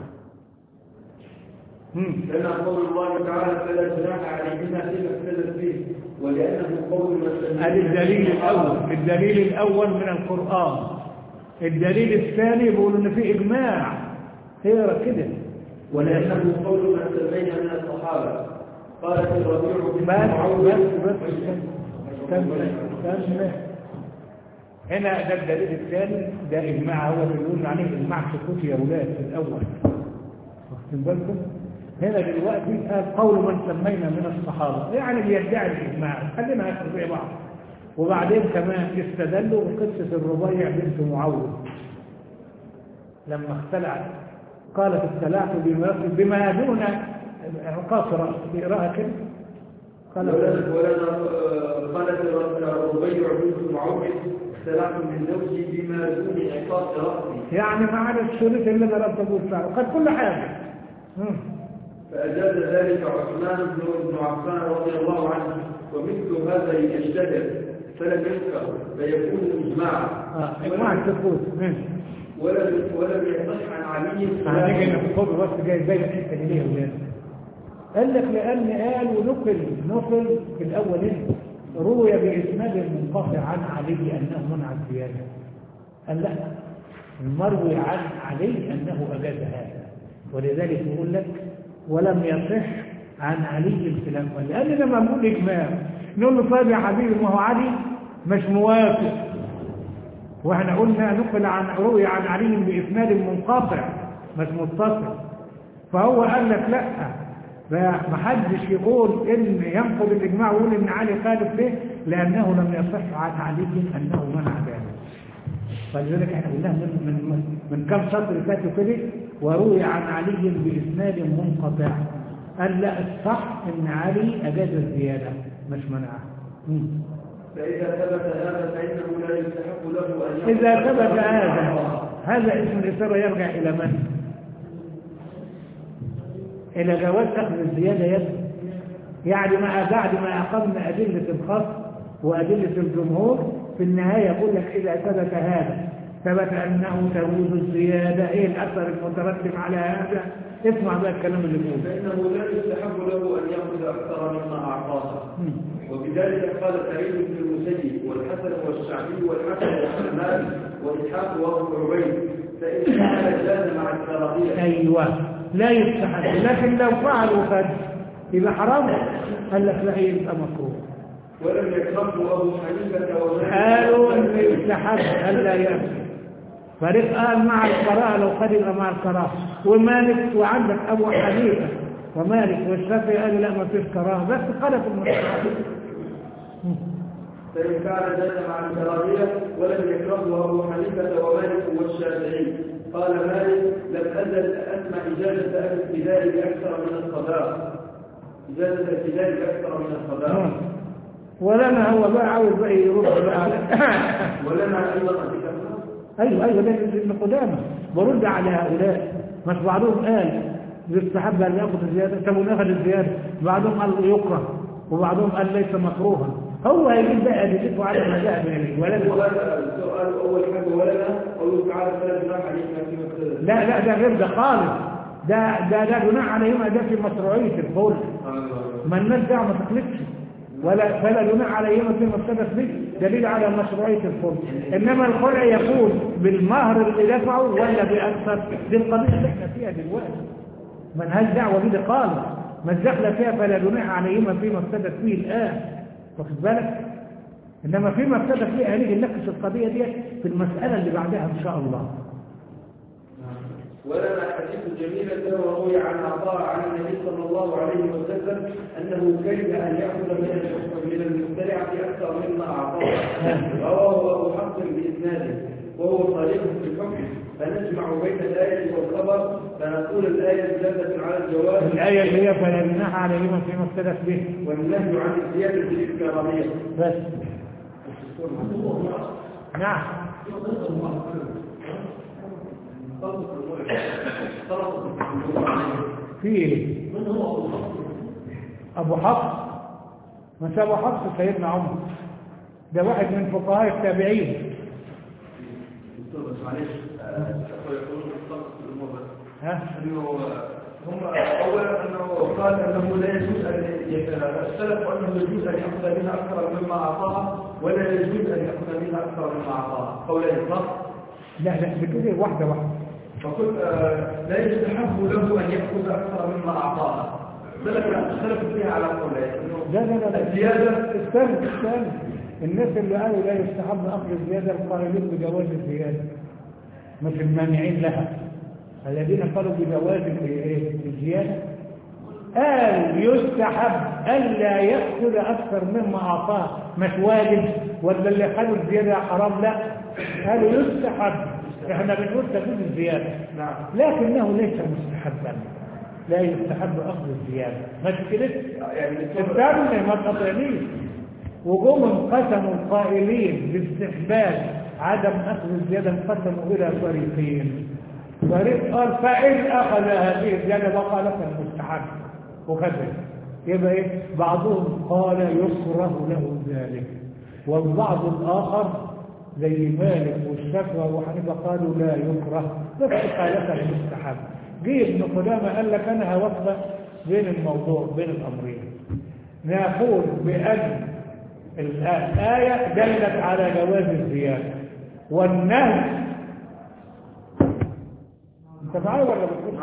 مم. لنا قول الله تعالى فلا جناح عليهما فيما اختلف فيه ولانه قول من ادي الدليل الاول الدليل الاول من القران الدليل الثاني بيقول ان في اجماع اقرا كده ولانه قول من سمينا من الصحابه قالت الربيع بن بس معوذ بس بس استنى استنى هنا ده الدليل الثاني ده اجماع هو اللي بيقول عليه اجماع سكوتي يا ولاد في الاول واخدين بالكم هنا دلوقتي قال قول من سمينا من الصحابه يعني بيدعي الاجماع خلينا ناخد زي بعض وبعدين كمان استدلوا بقصه الربيع بنت معوذ لما اختلعت قالت اختلعت بما بما دون عقاص راس اقراها كده قالت ولنا ولنا آه، قالت الربيع بن معوذ اختلعت من زوجي بما دون عقاص راسي يعني ما عدا الشريط اللي ضربت ابو الشعر قد كل حاجه مم. فأجاز ذلك عثمان بن عفان رضي الله عنه ومثل هذا يشتهر فلم يذكر فيكون إجماعا اه اجماع السكوت مم. ولم ولم يصح عن علي هنيجي ناخد بس جاي زي الحته دي ليه يا ولاد قال لك لأن قال ونقل نقل في الأول هنا روي بإسناد منقطع عن علي أنه منع الزيادة قال لا المروي عن علي أنه أجاز هذا ولذلك يقول لك ولم يصح عن علي الكلام لأن لما نقول إجماع نقول له طيب يا حبيبي ما هو علي مش موافق واحنا قلنا نقل عن روي عن علي بإسناد منقطع مش متصل فهو قال لك لا ما حدش يقول ان ينقض الاجماع ويقول ان علي خالف به لانه لم يصح عن علي انه منع ذلك فلذلك احنا قلناها من من من كم سطر فاتوا كده وروي عن علي باسناد منقطع قال لا الصح ان علي اجاز الزياده مش منعها مم. فإذا ثبت هذا فإنه لا يستحق له أن يأخذ إذا ثبت أكثر هذا مما هذا اسم الإثارة يرجع إلى من؟ إلى جواز أخذ الزيادة يد يعني ما بعد ما أقمنا أدلة الخاص وأدلة الجمهور في النهاية يقول لك إذا ثبت هذا ثبت أنه تجوز الزيادة إيه الأثر المترتب على هذا اسمع بقى الكلام اللي بيقوله فإنه لا يستحق له أن يأخذ أكثر مما أعطاه مم. وبذلك قال سعيد بن المسيب والحسن والشعبي والحسن والحماد وإسحاق وأبو عبيد فإن كان جاز مع الكراهية أيوة لا يستحق لكن لو فعلوا قد يبقى حرام قال لك لا يبقى مكروه ولم يكرهه أبو حنيفة ومالك قالوا ان يستحب الا يأكل فريق قال مع القراءة لو قد يبقى مع القراءة ومالك وعندك ابو حنيفة ومالك والشافعي قالوا لا ما فيش كراهة بس خلف المصطلحات فإن كان جاز مع الكراهية ولم يكرهه أبو حنيفة ومالك والشافعي قال مالك لم أزل أسمع إجازة أهل الابتداء بأكثر من الصداق إجازة الابتداء بأكثر من الصداق ولنا هو بقى عاوز بقى يرد بقى على ولنا أيضا ذكر ايوه ايوه ده ابن قدامه برد على هؤلاء مش بعضهم قال يستحب ان ياخذ الزياده طب وناخذ الزياده بعضهم قال يكره وبعضهم قال ليس مكروها هو هيجيب بقى ادلته على ما ذهب اليه ولا السؤال أول حاجة ولنا قوله تعالى فلا جناح عليهما فيما اختلف لا لا ده غير ده خالص ده ده ده جناح عليهما ده في مشروعيه الخلق ما الناس دعوه ما تخلقش ولا فلا جناح عليهما فيما اختلف به دليل على مشروعيه الخلق انما الخلع يكون بالمهر اللي دفعه ولا باكثر دي القضيه اللي احنا فيها دلوقتي ملهاش دعوه بيه خالص ما الدخل فيها فلا جناح عليهما فيما اختلف فيه الان واخد بالك انما فيما اختلف فيه هنيجي نناقش القضيه دي في المساله اللي بعدها ان شاء الله ولنا حديث جميلة وروي عن عطاء عن النبي صلى الله عليه وسلم أنه كره أن يأخذ من الحكم من المبتدعة أكثر مما أعطاه رواه أبو حفص بإسناده وهو صريح في الحكم فنجمع بين الآية والخبر فنقول الآية دالة على الجواز الآية اللي هي فلا جناح عليهما فيما اختلف به والنهي عن الزيادة في الكرامية بس نعم في ايه ابو حفص مش ابو حفص سيدنا عمر ده واحد من فقهاء التابعين بس معلش أخوة يقولون الطقس في الأمور بس ها انه هم اولا انه قال انه لا يجوز ان اختلف انه يجوز ان ياخذ منها اكثر مما اعطاها ولا يجوز ان ياخذ منها اكثر مما اعطاها قولين صح؟ لا لا بتقول ايه واحده واحده فقلت آه، لا يستحب له ان ياخذ اكثر مما اعطاها اختلف اختلف فيها على قولين انه لا لا لا لا الزياده استنى استنى الناس اللي قالوا لا يستحب اخذ الزياده القائلين بجواز الزياده مش المانعين لها الذين قالوا بجواز الايه الزياده قال يستحب الا ياخذ اكثر مما اعطاه مش واجب ولا اللي خدوا الزياده حرام لا قالوا يستحب احنا بنقول تجوز الزياده نعم لكنه ليس مستحبا لا يستحب اخذ الزياده ما تكلمش يعني استنى ما تقطعنيش وجم انقسموا القائلين باستحباب عدم اخذ الزياده انقسموا الى فريقين فريق قال فان اخذ هذه الزياده بقى لك المستحب وكذا يبقى ايه بعضهم قال يكره له ذلك والبعض الاخر زي مالك والشافعي وحنيفه قالوا لا يكره بس خالف المستحب جه ابن قدامه قال لك انا هوفق بين الموضوع بين الأمرين نقول بأن الآية دلت على جواز الزيادة والنهي انت معايا ولا بتقول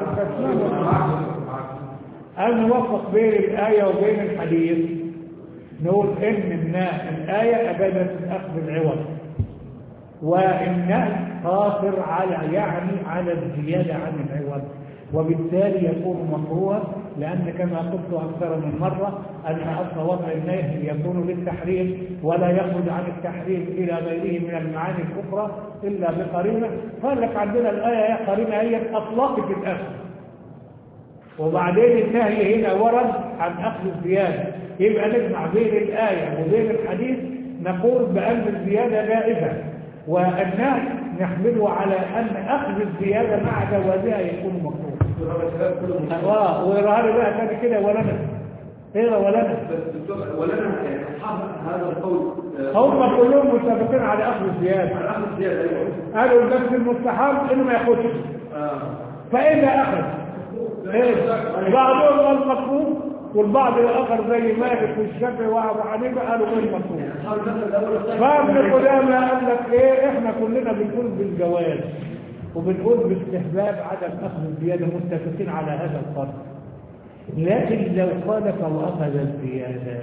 أن نوفق بين الآية وبين الحديث نقول إن النا- الآية أبدت أخذ العوض والنهي قاصر على يعني على الزيادة عن العوض وبالتالي يكون مكروها لأن كما قلت أكثر من مرة أن أصل وضع النهي يكون للتحريم ولا يخرج عن التحريم إلى غيره من المعاني الأخرى إلا بقرينة قال لك عندنا الآية يا قرينة هي أطلقت الأخذ وبعدين النهي هنا ورد عن أخذ الزيادة يبقى نجمع بين الآية وبين الحديث نقول بأن الزيادة جائزة والنهي نحمله على أن أخذ الزيادة مع جوازها يكون مكروه هذا الكلام كله اه ويراها لي بقى تاني كده ولنا اقرا ولنا بس دكتور ولنا يعني اصحاب هذا القول آه، هم كلهم متفقين على اخذ الزياده على اخذ زياده ايوه قالوا بس المستحب انه ما ياخدش آه. فاذا اخذ ايه بعضهم قال مكروه والبعض الاخر زي مالك والشافعي وابو حنيفه قالوا غير مكروه اصحاب المثل الاول والثاني فابن قدامى قال لك ايه احنا كلنا بنقول بالجواز وبنقول باستحباب عدم اخذ الزياده متفقين على هذا الفرق لكن لو خالف واخذ الزياده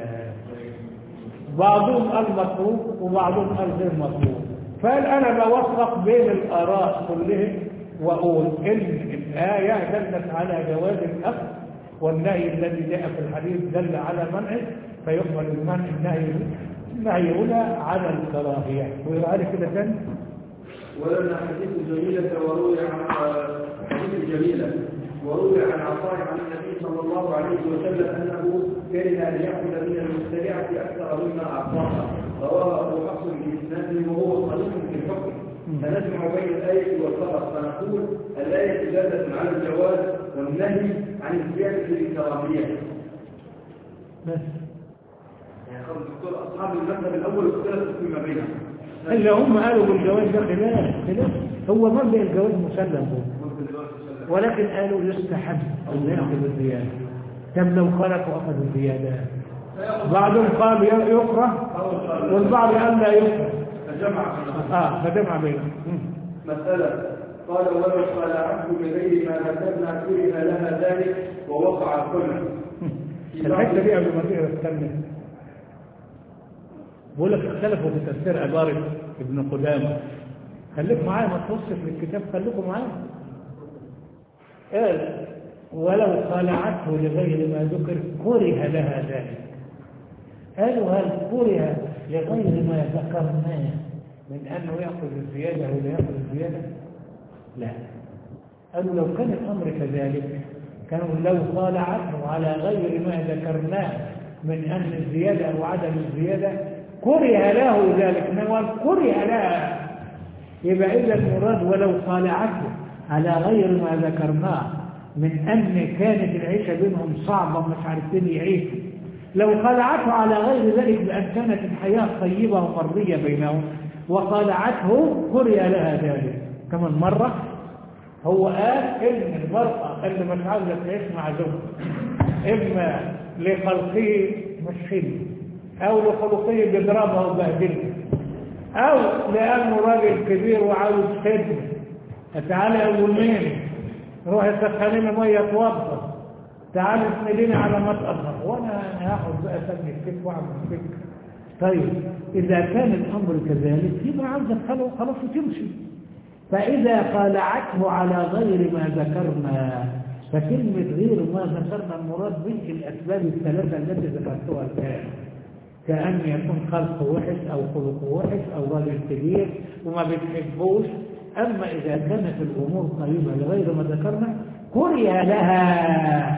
بعضهم قال مكروه وبعضهم قال غير مكروه فقال انا بوفق بين الاراء كلهم واقول ان الايه دلت على جواز الاخذ والنهي الذي جاء في الحديث دل على منعه فيقبل المنع النهي النهي هنا على الكراهيه ويقال كده ثاني ولنا حديث جميلة وروي عن حديث جميلة وروي عن عطاء عن النبي صلى الله عليه وسلم أنه كره أن يأخذ من المبتدعة أكثر مما أعطاها رواه أبو حفص بإسناده وهو صديق في الحكم فنجمع بين الآية والخبر فنقول الآية دالة على الجواز والنهي عن الزيادة للكراهية بس يعني خلاص الدكتور أصحاب المذهب الأول اختلفوا فيما بينهم اللي هم قالوا بالجواز ده خلاف خلاف هو مبدأ الجواز مسلم هو ولكن قالوا يستحب أن يأخذ الزيادة طب لو خلق وأخذ الزيادة بعضهم قال يكره والبعض قال لا يكره فجمع اه فجمع بينهم مم. مسألة قال ولو قال عبد بغير ما ذكرنا كره لها ذلك ووقع الكل الحته دي قبل ما تقرا تكمل بقول لك اختلفوا في تفسير عباره ابن قدامه خليك معايا ما تبصش للكتاب خليكم معايا قال ولو خلعته لغير ما ذكر كره لها ذلك قالوا هل كره لغير ما ذكرناه من انه ياخذ الزياده ولا ياخذ الزياده لا قالوا لو كان الامر كذلك كانوا لو خالعته على غير ما ذكرناه من ان الزياده او عدم الزياده كره له ذلك نوال كره لها يبقى اذا المراد ولو خالعته على غير ما ذكرناه من ان كانت العيشه بينهم صعبه ومش عارفين يعيشوا لو خلعته على غير ذلك بأن كانت الحياة طيبة ومرضية بينهم وخلعته كره لها ذلك كمان مرة هو قال إن المرأة اللي مش عاوزة تعيش مع زوجها إما لخلقه مش حلو أو لخلقه بيضربها وبهدلها أو لأنه راجل كبير وعاوز خدمة تعالى أول مين روح يسخنين مية توضى تعال اسنديني على ما تأخر وانا هاخد بقى سن الكتف واعمل كده طيب اذا كان الامر كذلك يبقى عاوز ادخله خلاص وتمشي فاذا خالعته على غير ما ذكرنا فكلمة غير ما ذكرنا المراد به الأسباب الثلاثة التي ذكرتها الآن كأن يكون خلقه وحش أو خلقه وحش أو راجل كبير وما بتحبوش أما إذا كانت الأمور طيبة لغير ما ذكرنا كره لها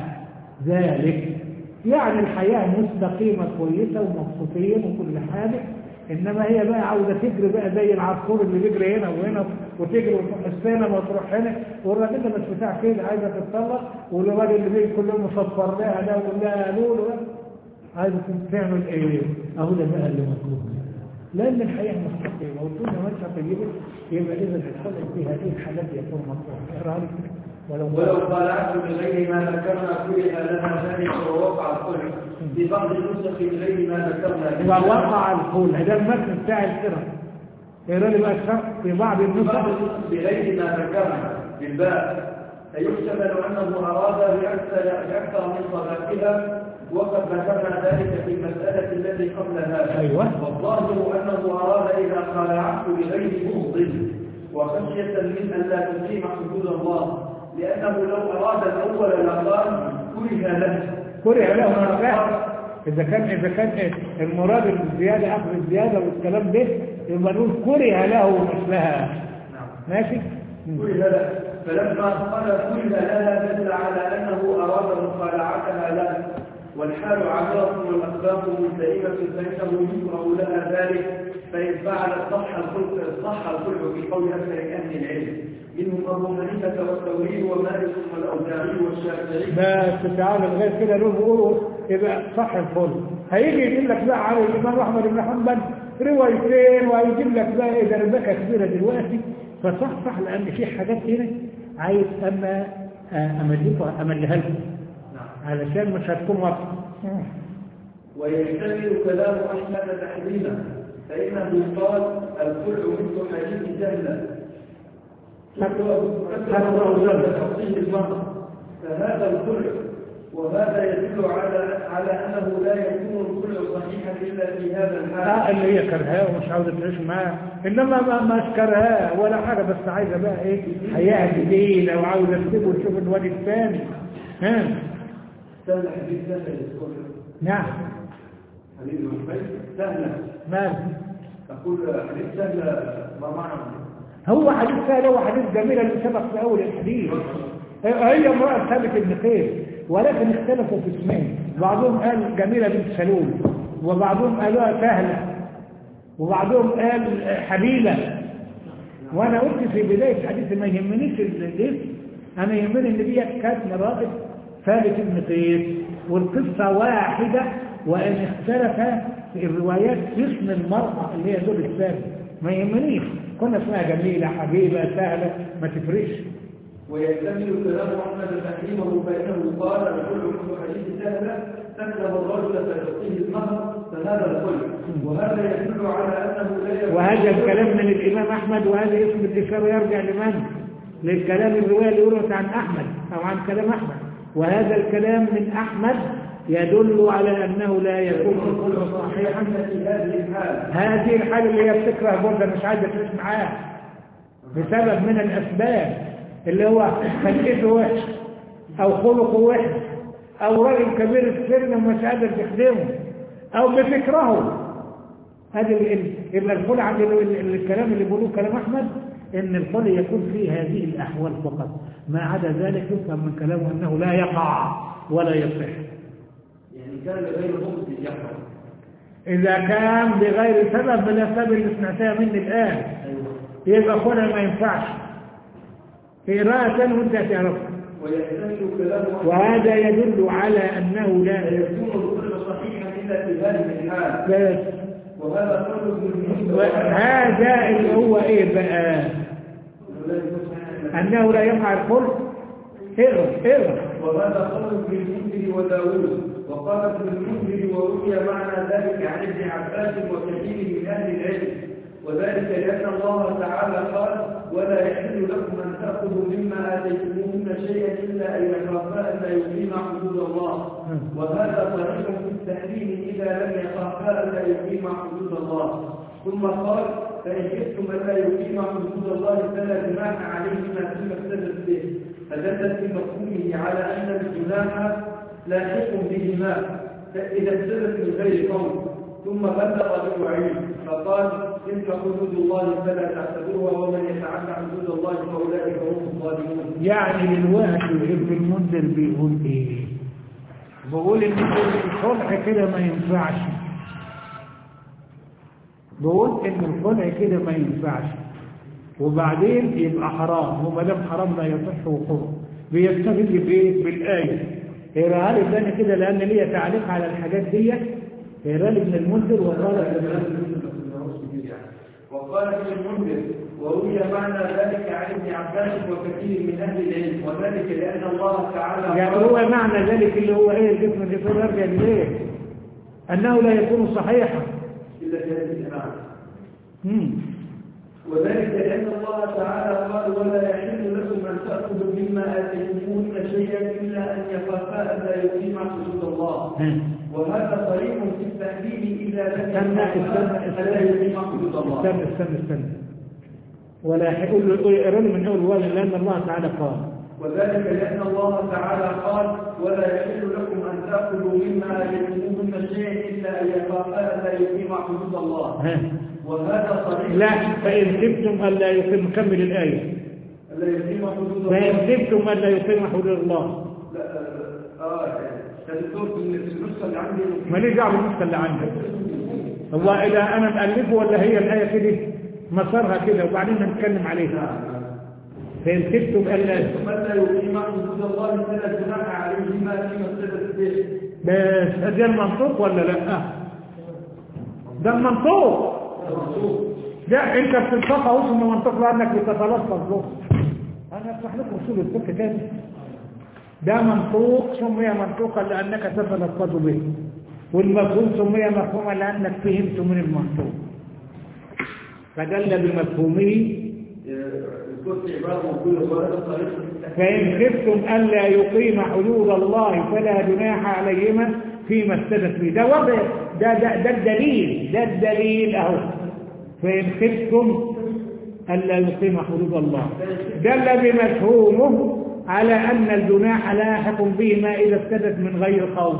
ذلك يعني الحياة مستقيمة كويسة ومبسوطين وكل حاجة إنما هي بقى عاوزة تجري بقى زي العصفور اللي بيجري هنا وهنا وتجري وتروح السينما وتروح هنا والراجل ده مش بتاع كده عايزة تتطلق والراجل اللي بيجي كل يوم مصفر لها ده ويقول لها لولو عايزة تعمل إيه؟ أهو ده بقى اللي مطلوب لأن الحياة مستقيمة والدنيا ماشية طيبة يبقى إذا الحلم في هذه الحالات يكون مطلوب اقرأ لي كده ولو ولو خالعت بغير ما ذكرنا كره لها ذلك ووقع الخلع في بعض النسخ بغير ما ذكرنا ووقع الخلع ده المتن بتاع الكرة يقرأ لي بقى الشرط في بعض في بعض النسخ النسخ بغير ما ذكرنا بالباء فيحتمل انه اراد باكثر باكثر من صلاتها وقد ذكرنا ذلك في المساله التي قبل هذا أيوة. والظاهر انه اراد اذا خالعته بغير بغض وخشيه من ان لا تقيم حدود الله لانه لو اراد الاول لقال كره له كره له نفسه إذا كان إذا كان إيه؟ المراد الزيادة أخذ الزيادة والكلام ده يبقى نقول كره له مثلها نعم ماشي؟ مم. كره له فلما قال كره لها دل على انه اراد مخالعتها له والحال عذاب والاخلاق ملتئمه فانه يكره لها ذلك فان فعلت صح الخلق صح الخلق في قول اكثر اهل العلم منهم ابو حنيفه والثوري ومالك والاوزاعي والشافعي بس تعالى لغايه كده نقول بيقولوا يبقى صح الفل هيجي يجيب لك بقى على الامام احمد بن حنبل روايتين وهيجيب لك بقى ايه دربكه كبيره دلوقتي فصح صح لان في حاجات هنا عايز اما آه، امليكوا امليها لكم نعم علشان مش هتكون واضحه ويحتمل كلام احمد تحريما فانه قال الخلع مثل حديث جهله فهذا الخلع وهذا يدل على على انه لا يكون الخلع صحيحا الا في هذا اه الحال اللي هي كرهاه ومش عاوزه تعيش معاه انما ما مش كرهاه ولا حاجه بس عايزه بقى ايه حياه جديده وعاوزه تسيبه وتشوف الواد الثاني ها سهل حديث سهل الخلع نعم حديث المحمد سهل مال أقول حديث سهل ما معنى هو حديث سهل هو حديث جميل اللي سبق في اول الحديث هي امرأة ثابت بن قيس ولكن اختلفوا في اسمين بعضهم قال جميلة بنت سلول وبعضهم قالوها سهلة وبعضهم قال حبيبة وانا قلت في بداية حديث ما يهمنيش الاسم انا يهمني ان دي كانت مراتب ثابت بن قيس والقصة واحدة وان اختلف في الروايات في اسم المرأة اللي هي دول الثابت ما يهمنيش كنا اسمها جميلة حبيبة سهلة ما تفرقش ويحتمل كلام احمد تحريمه فانه قال الكل كل حديث سهله تكلم الرجل فتعطيه المهر فهذا الكل وهذا يدل على انه لا يكون وهذا الكلام من الإمام أحمد وهذا اسم الإشارة يرجع لمن؟ للكلام الرواية اللي يروت عن أحمد أو عن كلام أحمد وهذا الكلام من أحمد يدل على أنه لا يكون الكل صحيحا في هذه الحال هذه الحالة اللي هي بتكره برضه مش عايزة تعيش معاه بسبب من الأسباب اللي هو خلقته وحش أو خلقه وحش أو راجل كبير السن ومش قادر تخدمه أو بفكره هذا ال- ال- يبقى الخلع عند ال- ال- الكلام اللي بيقولوه كلام أحمد إن الخلع يكون في هذه الأحوال فقط ما عدا ذلك يفهم من كلامه أنه لا يقع ولا يصح يعني كان لغير مخطئ يحرم إذا كان بغير سبب من الأسباب اللي سمعتها مني الآن ايوه يبقى خلع ما ينفعش قراءة وانت تعرفها ويحتمل كلام احمد وهذا يدل على أنه لا لا يكون الكل صحيحا الا في هذه الحال بس وهذا قول ابن وهذا اللي هو ايه بقى لا يكون صحيحا أنه لا يقع الخلق اقرا اقرا وهذا قول ابن المنذر وداوود وقال ابن المنذر وروي معنى ذلك عن ابن عباس وكثير من اهل العلم وذلك لان الله تعالى قال ولا يحل لكم ان تاخذوا مما اتيتموهن شيئا الا ان يخافا ان لا يقيما حدود الله وهذا صريح في التحريم اذا لم يخافا ان لا يقيما حدود الله ثم قال فان خفتم ان لا يقيما حدود الله فلا جناح عليهما فيما افتدت به فدلت في مفهومه على ان الجناح لاحق بهما فاذا افتدت من غير قول ثم بلغ بالوعيد فقال تلك حدود الله فلا تعتبروها ومن يتعدى حدود الله فاولئك هم الظالمون يعني دلوقتي ابن المنذر بيقول ايه بيقول ان الخلع كده ما ينفعش بيقول ان الخلع كده ما ينفعش وبعدين يبقى حرام وما دام حرام لا يصح وقوعه بيستدل بايه بالايه اقراها لي تاني كده لان ليا تعليق على الحاجات دي اقرا لي ابن المنذر وقال ابن المنذر وقال ابن المنذر وروي معنى ذلك عن ابن عباس وكثير من اهل العلم وذلك لان الله تعالى يعني قال- هو معنى ذلك اللي هو ايه الجسم اللي يكون يرجع ليه انه لا يكون صحيحا الا في هذه الجماعه مم. وذلك لأن الله تعالى قال ولا يحل لكم أن تأخذوا مما آتيتموهن شيئا إلا أن يخافا ألا يقيما حدود الله ها. وهذا صريح في التهديد إذا لم استنى يخافا استنى ألا يقيما حدود الله استنى استنى استنى ولا يقول له اقرا لي من اول ولا لان الله تعالى قال وذلك لأن الله تعالى قال ولا يحل لكم أن تأخذوا مما آتيتموهن شيئا إلا أن يخافا ألا يقيما حدود الله ها. وهذا صريح لا فإن خفتم ألا يقيم كمل الآية ألا يقيما حدود فإن الله خفتم ألا يقيم حدود الله لا آه كدكتور في النسخة اللي عندي ماليش دعوة بالنسخة اللي عندك هو إذا أنا مألفه ولا هي الآية كده مسارها كده وبعدين هنتكلم عليها فإن خفتم ألا متى يقيم حدود الله فلا جناح عليهما في مسألة البيت بس ده المنطوق ولا لا ده المنطوق ده انت بتنطقها اهو ثم منطق لانك بتتلفظ له انا اشرح لكم اصول الفقه تاني ده منطوق سمي منطوقا لانك تتلفظ به والمفهوم سمي مفهوما لانك فهمت من المنطوق فدل بمفهومه كنت عبارة موجودة وهذا طريق فإن خفتم ألا يقيم حدود الله فلا جناح عليهما فيما افتدت به ده وضع ده, ده, ده الدليل ده الدليل أهو فإن خفتم ألا يقيم حدود الله دل بمفهومه على أن الجناح لاحق بهما إذا افتدت من غير خوف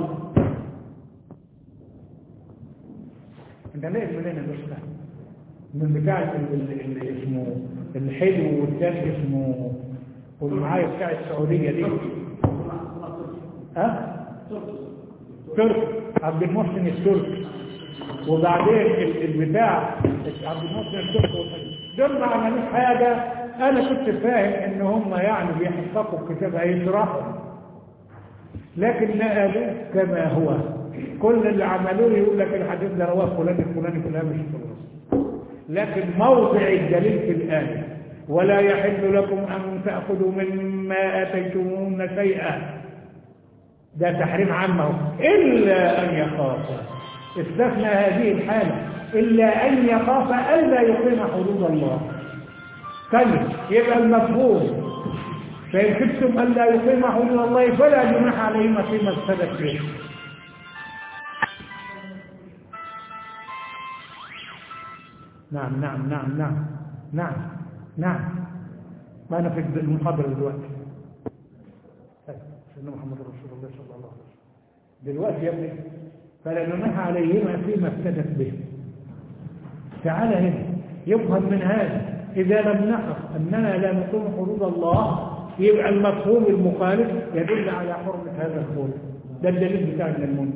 انت ليه منين النسخة من بتاع اللي اللي اسمه الحلو والثاني اسمه واللي معايا بتاع السعودية دي ها ترك عبد المحسن التركي وبعدين ال- البتاع عبد المحسن التركي دول ما عملوش حاجة انا كنت فاهم ان هم يعني بيحققوا الكتاب هيشرحوا لكن نقلوا كما هو كل اللي عملوه يقول لك الحديث ده رواه فلان الفلاني فلان مش فلان لكن موضع الدليل في الآية ولا يحل لكم أن تأخذوا مما آتيتموهن شيئا ده تحريم عامه إلا أن يخاف استثنى هذه الحالة إلا أن يخاف ألا يقيم حدود الله طيب يبقى المفهوم فإن خفتم ألا يقيم حدود الله فلا جناح عليهما فيما افتدت به نعم نعم نعم نعم نعم نعم ما أنا في المحاضرة دلوقتي طيب، سيدنا محمد رسول الله صلى الله عليه وسلم دلوقتي يا ابني فلا جناح عليهما فيما افتدت به تعال هنا يفهم من هذا إذا لم نحق أننا لا نقيم حدود الله يبقى المفهوم المخالف يدل على حرمة هذا الخلق ده الدليل بتاع المنون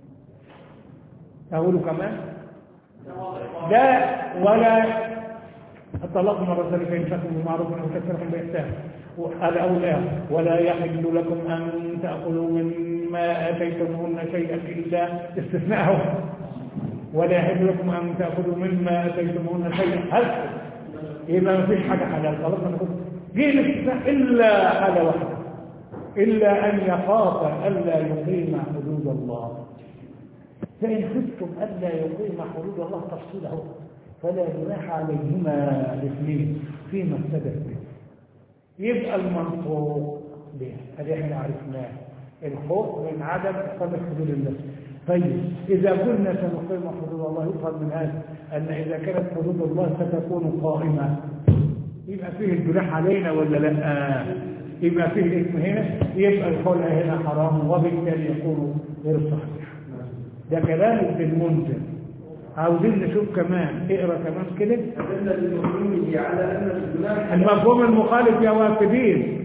أقوله كمان ده ولا الطلاق مرة ثانية فإن بمعروف أو تكرهم بإحسان هذا أول آية ولا يحل لكم أن تأكلوا مما آتيتموهن شيئا إلا استثناءه ولا يحل لكم أن تأخذوا مما أتيتموهن شيئا هل يبقى ما فيش حاجة حلال خلاص أنا قلت جه الاستثناء إلا حاجة واحدة إلا أن يخاف ألا يقيم حدود الله فإن خفتم ألا يقيم حدود الله تفصيله فلا جناح عليهما الاثنين فيما افتدت به يبقى المنطوق به هذه احنا عرفناه الخوف من عدم إقامة حدود الله طيب إذا كنا سنقيم حدود الله يفهم من هذا أن إذا كانت حدود الله ستكون قائمة يبقى فيه الجناح علينا ولا لا يبقى فيه الاسم هنا يبقى القول هنا حرام وبالتالي يكون غير صحيح ده كلام ابن المنذر عاوزين نشوف كمان اقرا كمان كده فدل بمفهومه على أن الجناح المفهوم المخالف يا وافدين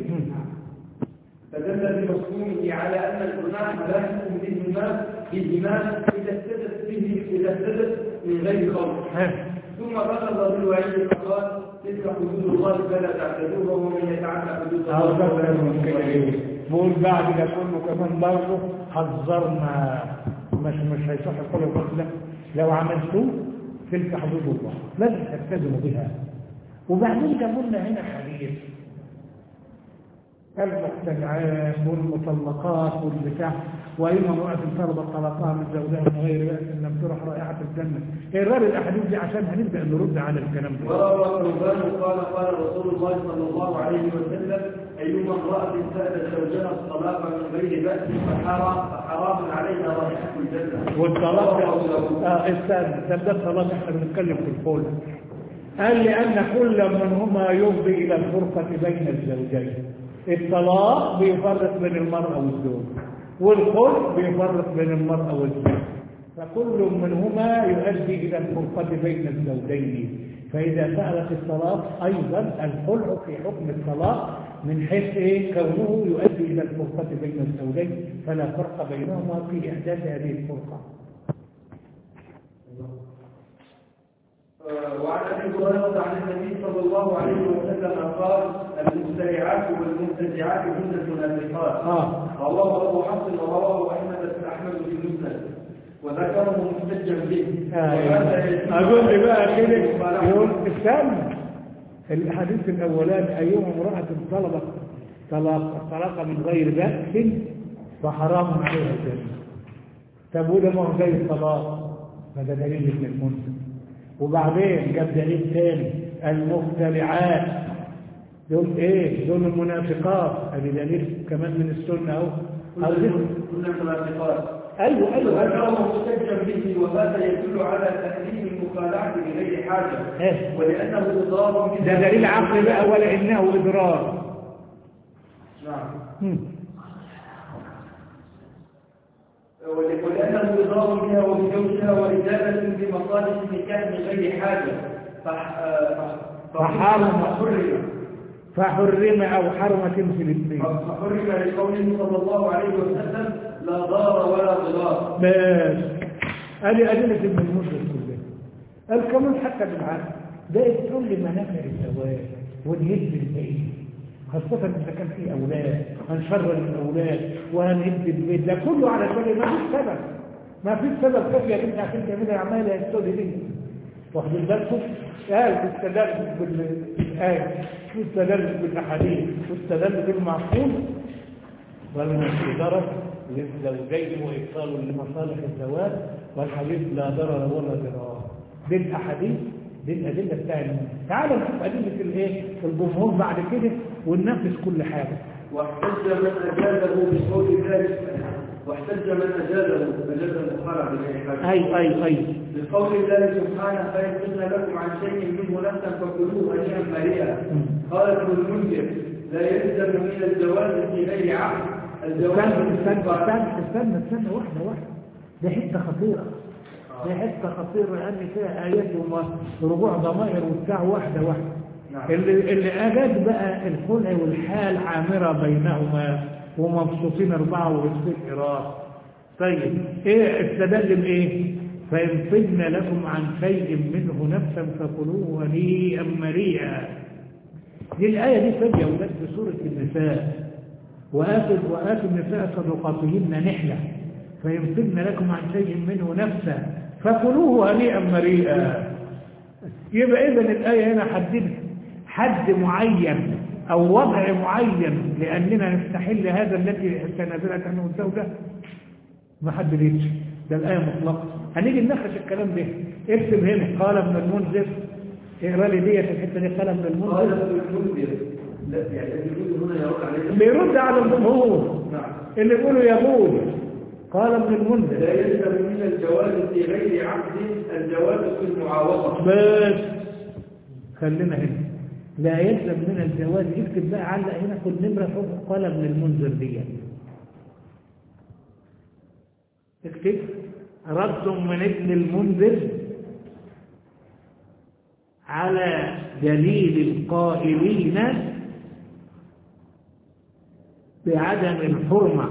فدل بمفهومه على أن الجناح لا يحكم بهما بهما إذا افتدت به إذا افتدت من غير خوف ها ثم بلغ بالوعيد فقال تلك حدود الله فلا تعتدوها ومن يتعدى حدود أو الله تقرأ من كده إيه بقول بعد ده كله كمان برضه حذرنا مش مش هيصح القول القول لا لو عملتوه تلك حدود الله لازم تلتزموا بها وبعدين جابوا لنا هنا حديث المحتجعات والمطلقات والبتاع وإن امرأة طلبت طلقها من زوجها من غير بأس لم ترح رائحة الجنة إقرار الأحاديث دي عشان هنبدأ نرد على الكلام ده وروى ثوبان قال قال رسول الله صلى الله عليه وسلم أيما امرأة سألت زوجها الطلاق من غير بأس فحرام فحرام عليها رائحة الجنة والطلاق رواه أبو داود. ده اه استنى ده ده الطلاق احنا بنتكلم في الخلع قال لأن كل منهما يفضي إلى الفرقة بين الزوجين الطلاق بيفرق بين المرأة والزوج والخلع بيفرق بين المرأة والزوج فكل منهما يؤدي إلى الفرقة بين الزوجين فإذا سألت الطلاق أيضا الخلع في حكم الطلاق من حيث إيه كونه يؤدي إلى الفرقة بين الزوجين فلا فرق بينهما في إحداث هذه الفرقة وعن ابي هريره عن النبي صلى الله عليه وسلم قال المبتدعات والمبتدعات هن المنافقات آه رواه ابو حفص ورواه احمد احمد في المسند وذكره محتجا به وهذا يدل أقول لي بقى على كده المصالحة. يقول استنى الحديث الأولاني أيما امرأة طلبت طلاق طلاق من غير بأس فحرام عليها الجنة طب وده ما هو زي الطلاق فده دليل ابن المنذر وبعدين جاب دليل ثاني المختلعات دول ايه دول المنافقات ادي دليل كمان من السنه اهو أو دي- كنا المنافقات ايوه ايوه وذكره ايوه محتجا به وهذا يدل على تحريم المخالعه بغير حاجه إيه؟ ولانه اضرار ده دليل عقلي بقى ولا انه اضرار نعم هم. ول- ولأنه إضرار بها وبزوجها وإجابة بمصالح النكاح من غير حاجة فح- آه، فح- فحرم. فحرم فحرم او حرم تمثل الاثنين فحرم لقوله صلى الله عليه وسلم لا ضار ولا ضرار بس ادي ادله ابن المنذر كلها الكمال حتى بالعقل ده يدخل لمنافع الزواج واليد البيت خاصة إذا كان في أولاد هنشرر الأولاد وهنهد البيت ده كله على شوية ما فيش سبب ما فيش سبب كافي يا بنت عشان تعملي عمالة يستودي دي واخدين بالكم؟ قال استدل بالآية واستدل بالأحاديث واستدل بالمعقول ومن الإدارة للزوجين وإبطال لمصالح الزواج والحديث لا ضرر ولا ضرار دي الأحاديث دي الأدلة بتاع المؤمن تعالوا نشوف أدلة الإيه الجمهور بعد كده وننفذ كل حاجة واحتج من أجازه بقول ذلك واحتج من أجازه أجاز المخالع بغير حاجة أي أي أي بقول الله سبحانه فإن كنا لكم عن شيء منه نفسا فكلوه هنيئا مريئا قال ابن المنذر لا يلزم من الجواز في غير عقد الجواز استنى استنى استنى استنى استنى واحدة واحدة دي حتة خطيرة دي حتة خطيرة لأن فيها آيات ورجوع ضمائر وبتاع واحدة واحدة نعم. اللي, اللي أجاد بقى الخلع والحال عامرة بينهما ومبسوطين أربعة وعشرين قراءة طيب إيه استدل بإيه؟ فإن طبن لكم عن شيء منه نفسا فكلوه هنيئا مريئا دي الآية دي فجأة ولاد في سورة النساء وآتوا وآتوا النساء صدقاتهن نحلة فإن طبن لكم عن شيء منه نفسا فكلوه هنيئا مريئا يبقى إذا الآية هنا حددت حد معين أو وضع معين لأننا نستحل هذا الذي تنازلت عنه الزوجة ما حددتش ده الآية مطلقة هنيجي نناقش الكلام ده اكتب هنا قال ابن المنذر اقرا لي ديت الحته دي قال ابن قال المنذر ابن المنذر لا يعني ابن المنذر هنا يرد عليه بيرد على الجمهور نعم اللي بيقولوا يجوز قال ابن المنذر لا يلزم من الجواز في غير عقد الجواز في المعاوضة بس خلينا هنا لا يلزم من الجواز اكتب بقى علق هنا كل نمرة فوق قال ابن المنذر دي اكتب رد من ابن المنذر على دليل القائلين بعدم الحرمة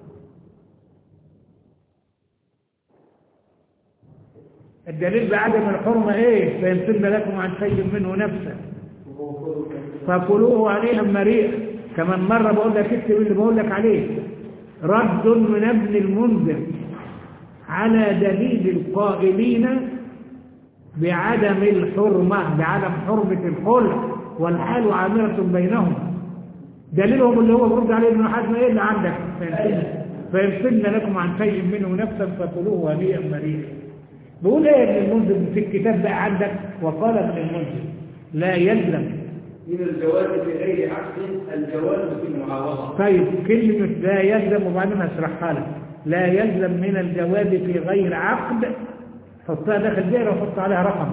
الدليل بعدم الحرمة ايه فيمثلن لكم عن شيء منه نفسا فكلوه عليها مريء كمان مرة بقول لك اكتب اللي بقول لك عليه رد من ابن المنذر على دليل القائلين بعدم الحرمة بعدم حرمة الخلع والحال عامرة بينهم دليلهم اللي هو برد عليه ابن حزم ايه اللي عندك فيمسلن لكم عن شيء منه نفسا فكلوه هنيئا مريئا بيقول ايه ابن المنذر في الكتاب بقى عندك وقال ابن المنذر لا يلزم من الجواز في غير عقد الجواز في المعاوضة طيب كلمة لا يلزم وبعدين هشرحها لك لا يلزم من الجواز في غير عقد حطها داخل دائرة وحط عليها رقم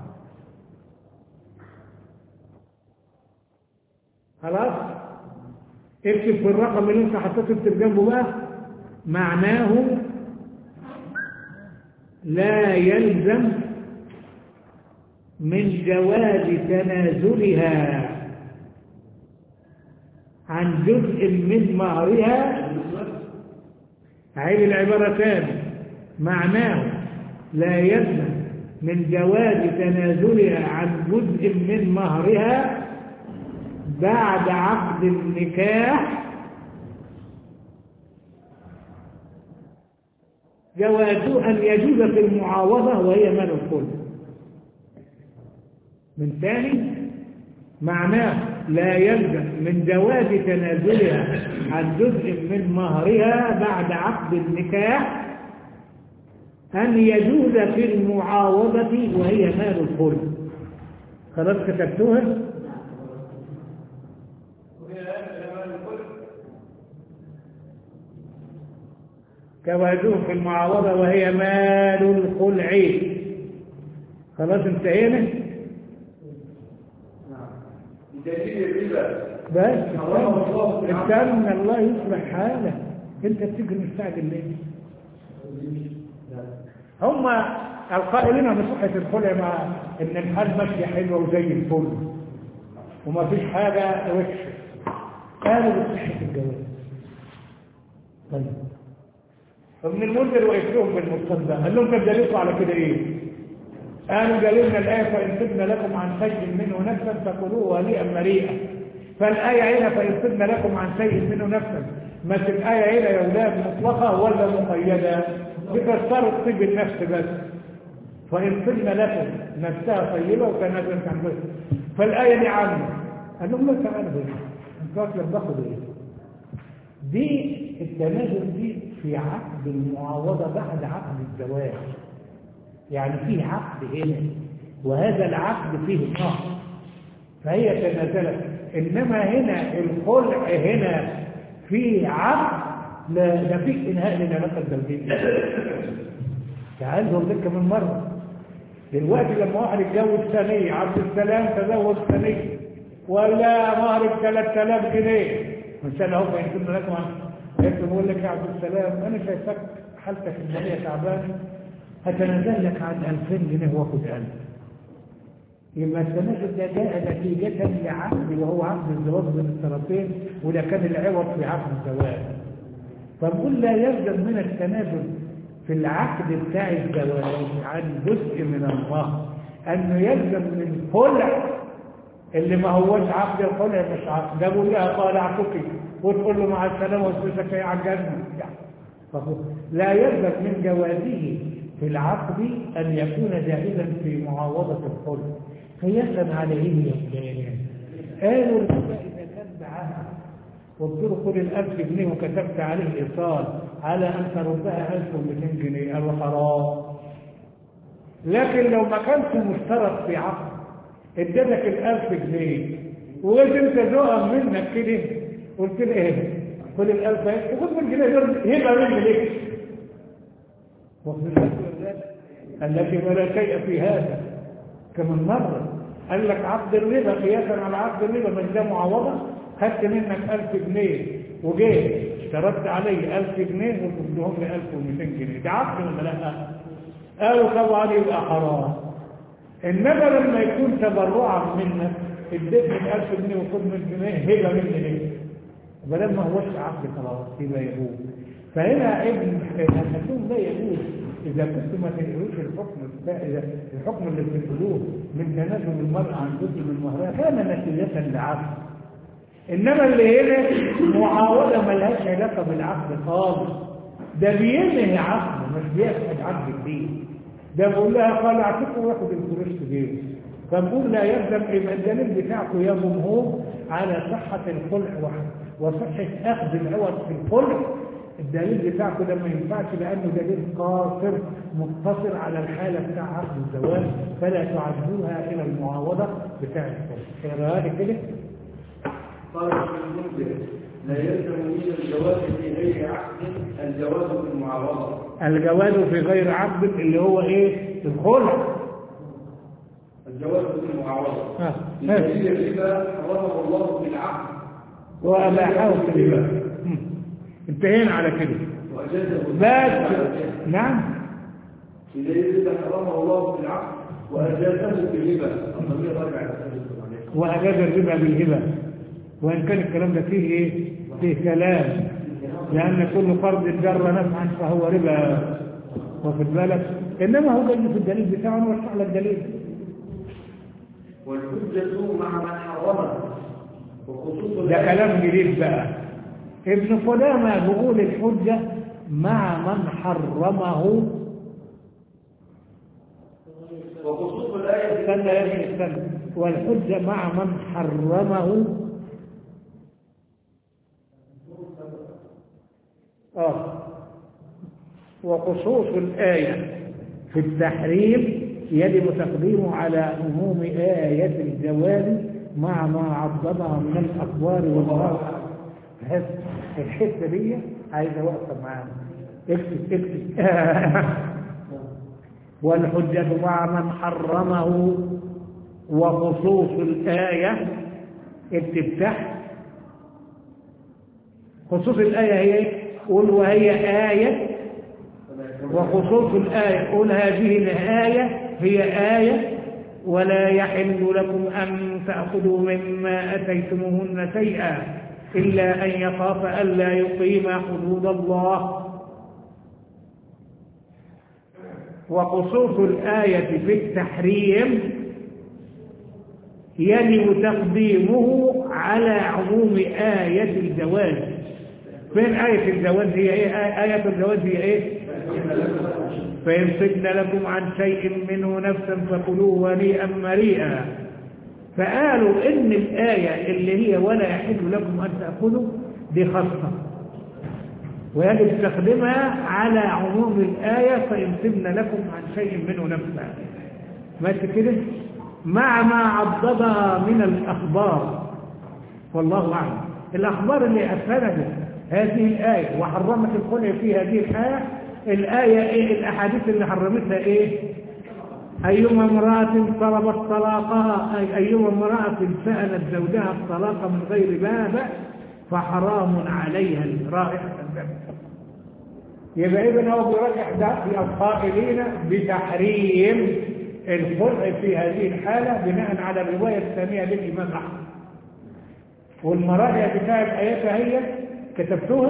خلاص اكتب في الرقم اللي انت حطيته اكتب جنبه بقى معناه لا يلزم من جواز تنازلها عن جزء من مهرها عيد العبارتان معناه لا يلزم من جواز تنازلها عن جزء من مهرها بعد عقد النكاح جواز أن يجوز في المعاوضة وهي مال الكل من ثاني معناه لا يلزم من جواز تنازلها عن جزء من مهرها بعد عقد النكاح أن يجوز في المعاوضة وهي مال الكل خلاص كتبتوها جوازه في المعاوضة وهي مال الخلع خلاص انتهينا دليل الربا بس استنى استنى الله يصلح حالك انت بتجري مستعجل ليه هم القائلين بصحة الخلع مع ان الحال ماشية حلوة وزي الفل وما فيش حاجة وحشة قالوا بصحة الجواز طيب ابن المنذر وقف لهم بالمصطلح قال لهم كان دليلكم على كده ايه قالوا دليلنا الآية فإن تبن لكم عن شيء منه نفسا فكلوه هنيئا مريئا فالآية هنا فإن تبن لكم عن شيء منه نفسا ما في الآية هنا يا أولاد مطلقة ولا مقيدة بتفسر طيب النفس بس فإن تبن لكم نفسها طيبة وتنازلت عن جزء فالآية دي عامة قال لهم لا تعالوا بيه انتوا أكلم باخد ايه دي التنازل دي في عقد المعاوضة بعد عقد الزواج يعني فيه عقد هنا وهذا العقد فيه نقص فهي تنازلت إنما هنا الخلع هنا فيه عقد لا ده فيه إنهاء للعلاقة الزوجية تعال هو لك من مرة دلوقتي لما واحد يتجوز ثانية عبد السلام تزوج ثانية ولا مهر ب 3000 جنيه من سنة هو يمكن لكم قلت بقول لك يا عبد السلام أنا شايفك حالتك المالية تعبانة هتنازل لك عن 2000 جنيه واخد 1000 يبقى التنازل ده جاء نتيجة لعقد وهو عقد الزواج بين الطرفين وده كان العوض في عقد الزواج فنقول لا يلزم من التنازل في العقد بتاع الزواج عن جزء من المهر انه يلزم من خلع اللي ما هوش عقد الخلع مش عقد ده بيقول لها طالعتك وتقول له مع السلامه واسمتك يا عجزني لا يلزم من جوازه في العقد أن يكون جائزا في معاوضة الخلع قياسا عليه يومين قالوا الربا إذا كان بعهد قلت له خد الألف جنيه وكتبت عليه إيصال على أن تردها 1200 جنيه قالوا حرام لكن لو ما كانش مشترك في عقد اديتك الألف جنيه وقلت انت ذوقا منك كده قلت له ايه خد الألف ايه وخد من جنيه هبه مني ليك التي ولا شيء في هذا كمن مرة قال لك عقد الربا قياسا على عقد الربا مش ده معاوضة خدت منك 1000 جنيه وجيت اشترطت علي 1000 جنيه وتديهم لي 1200 جنيه ده عقد ولا لا؟ قالوا طبعا يبقى حرام انما لما يكون تبرعا منك اديتني 1000 جنيه وخد من جنيه هبه مني ليه؟ بدل ما هوش عقد خلاص يبقى يجوز فهنا ابن الحكوم لا يجوز إذا كنتم ما تنقلوش الحكم إذا الحكم اللي بتنقلوه من تنازل المرأة عن جزء من مهرها كان نتيجة لعقد إنما اللي هنا معاوضة ملهاش علاقة بالعقد خالص ده بينهي عقد مش بياخد عقد جديد ده بقول لها خلعتكم واخد الفلوس في جيبه فنقول لا يلزم يبقى الدليل بتاعكم يا جمهور على صحة الخلع وحده وصحة أخذ العوض في الخلع الدليل بتاعكم ده ما ينفعش لأنه دليل قاصر مقتصر على الحالة بتاع عقد الزواج فلا تعدوها إلى المعاوضة بتاع الخلع اقراها لي كده قال ابن المنذر لا يلزم من الجواز في غير عقد الجواز بالمعاوضة الجواز في غير عقد اللي هو ايه الخلع الجواز بالمعاوضة ها. بدليل الربا حرمه الله بالعقد وأباحه في الربا مم. انتهينا على كده وأجازه بس نعم بدليل الربا حرمه الله بالعقد وأجازه بالربا الضمير راجع على سبيل وأجاز الربا بالهبة وإن كان الكلام ده فيه إيه؟ فيه كلام لأن كل قرض جر نفعا فهو ربا واخد بالك إنما هو اللي في الدليل بتاعه نرشح لك دليل والحجة مع من حرمه وخصوص ده كلام جديد بقى ابن قدامة بيقول الحجة مع من حرمه وخصوص الآية استنى يا ابني استنى والحجة مع من حرمه آه وخصوص الآية في التحريم يجب تقديمه على عموم آية الجواز مع ما عضدها من الأخبار والمواقع الحتة دي عايزة وقفة معانا اكتب اكتب والحجة مع من حرمه وخصوص الآية اكتب تحت خصوص الآية هي ايه؟ قل وهي آية وخصوص الآية قل هذه الآية هي آية ولا يحل لكم أن تأخذوا مما أتيتموهن شيئا إلا أن يخاف ألا يقيم حدود الله وخصوص الآية في التحريم يجب تقديمه على عموم آية الجواز فين آية الجواز هي إيه آية الجواز هي إيه فيمسكن لكم عن شيء منه نفسا فكلوه هنيئا مريئا فقالوا إن الآية اللي هي ولا يحل لكم أن تأخذوا دي خاصة ويجب تستخدمها على عموم الآية فيمسكن لكم عن شيء منه نفسا ماشي كده مع ما عضدها من الأخبار والله أعلم الأخبار اللي أفادت هذه الآية وحرمت الخلع في هذه الآية الآية إيه الأحاديث اللي حرمتها إيه أيما امرأة طلبت طلاقها أي أيما امرأة سألت زوجها الطلاق من غير ما بأس فحرام عليها رائحة الدم يبقى إذن هو بيرجح ده في القائلين بتحريم الخلع في هذه الحالة بناء على الرواية الثانية للإمام أحمد والمراجع بتاعت آياتها هي كتبتوها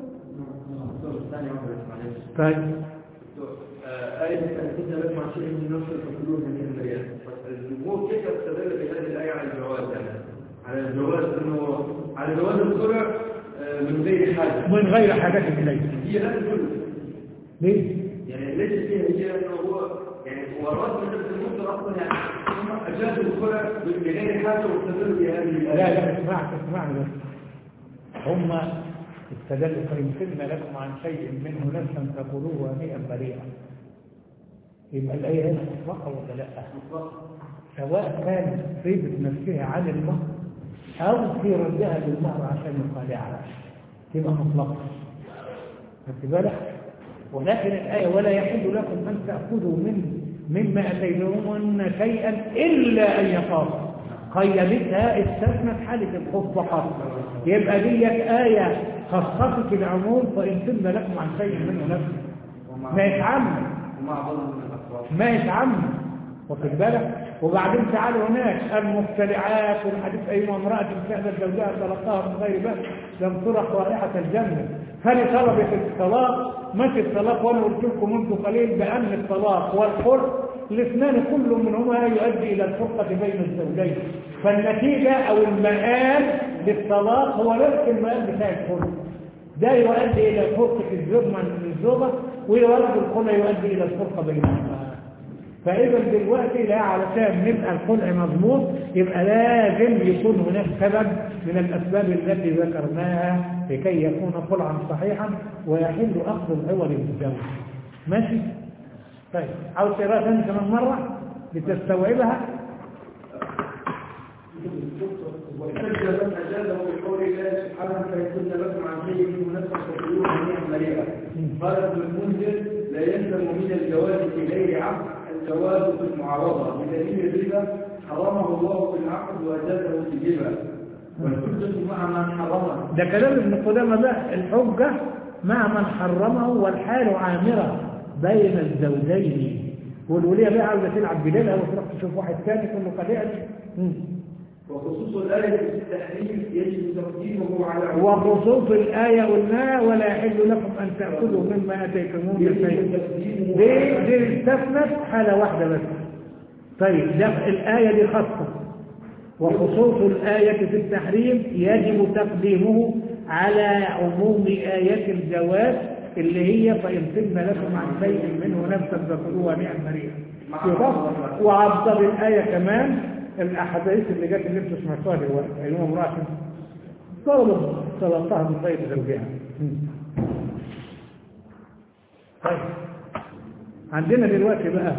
طيب آية كنا لكم عن شيء من نفس الفضلون من المريات الجمهور كيف استدل بهذه الآية على الجواز يعني على الجواز انه على جواز الخلع آه، من غير حاجة من غير حاجة إليه هي لا تدل ليه؟ يعني ليس فيها هي انه هو يعني هو الرد من المنكر اصلا يعني هم اجازوا الخلع بغير حاجة واستدلوا بهذه لا الآية لا اسمع اسمعني بس هم استدلوا فيمكننا لكم عن شيء منه نفسا تقولوه هنيئا بريئا يبقى الآية هنا مطلقة ولا لا؟ سواء كان صيغة نفسها عن المهر أو في ردها للمهر عشان يخالعها تبقى مطلقة خدت بالك؟ ولكن الآية ولا يحل لكم أن تأخذوا من مما أتيتموهن شيئا إلا أن يخافوا قيدتها استثنت حالة الخوف فقط يبقى ديت آية خصصت العموم فإن تبن لكم عن شيء منه نفسه ما يتعمل ومع ظلم من الأفراد ما يتعمل واخد بالك وبعدين تعالوا هناك المبتلعات والحديث أيما امرأة سألت زوجها طلقها من غير بأس لم ترق رائحة الجنة فلطلبة الطلاق ماشي الطلاق وانا قلت لكم منذ قليل بأن الطلاق والحر الاثنان كل منهما يؤدي إلى الفرقة بين الزوجين فالنتيجة أو المآل للطلاق هو نفس المآل بتاع الحر ده يؤدي إلى فرقة الزوج من الزوجة ويولد الخلع يؤدي إلى الفرقة بينهما فإذا دلوقتي لا علشان نبقى الخلع مضمون يبقى لازم يكون هناك سبب من الأسباب التي ذكرناها لكي يكون خلعا صحيحا ويحل أخذ العوض للزوج ماشي؟ طيب عاوز تقراها ثاني كمان مرة لتستوعبها واحتج من أجازه بقول الله سبحانه فيكن لكم عن شيء منفس وقلوب جميعا مريئة قال ابن المنذر لا يلزم من الجواز في غير عقد الجواز في المعارضة بدليل الربا حرمه الله في العقد وأجازه في الربا والحجة مع من حرمه ده كلام ابن قدامة بقى الحجة مع من حرمه والحال عامرة بين الزوجين والولية بقى عاوزة تلعب بليلها وتروح تشوف واحد تاني تقول له قليل وخصوص الآية في التحريم يجب تقديمه على عقود. وخصوص الآية قلنا ولا يحل لكم أن تأكلوا مما أتيتمون يجب شيئا تقديمه دي دي استثنت حالة واحدة بس طيب ده الآية دي خاصة وخصوص الآية في التحريم يجب تقديمه على عموم آية الجواز اللي هي فإن تبن لكم عن شيء منه نفسا فكلوها نعم مريئا يبقى- وعبر الآية كمان الأحاديث اللي جت اللي انتوا سمعتوها دلوقتي أيها امرأة طلبت طلبتها من طيب زوجها طيب عندنا دلوقتي بقى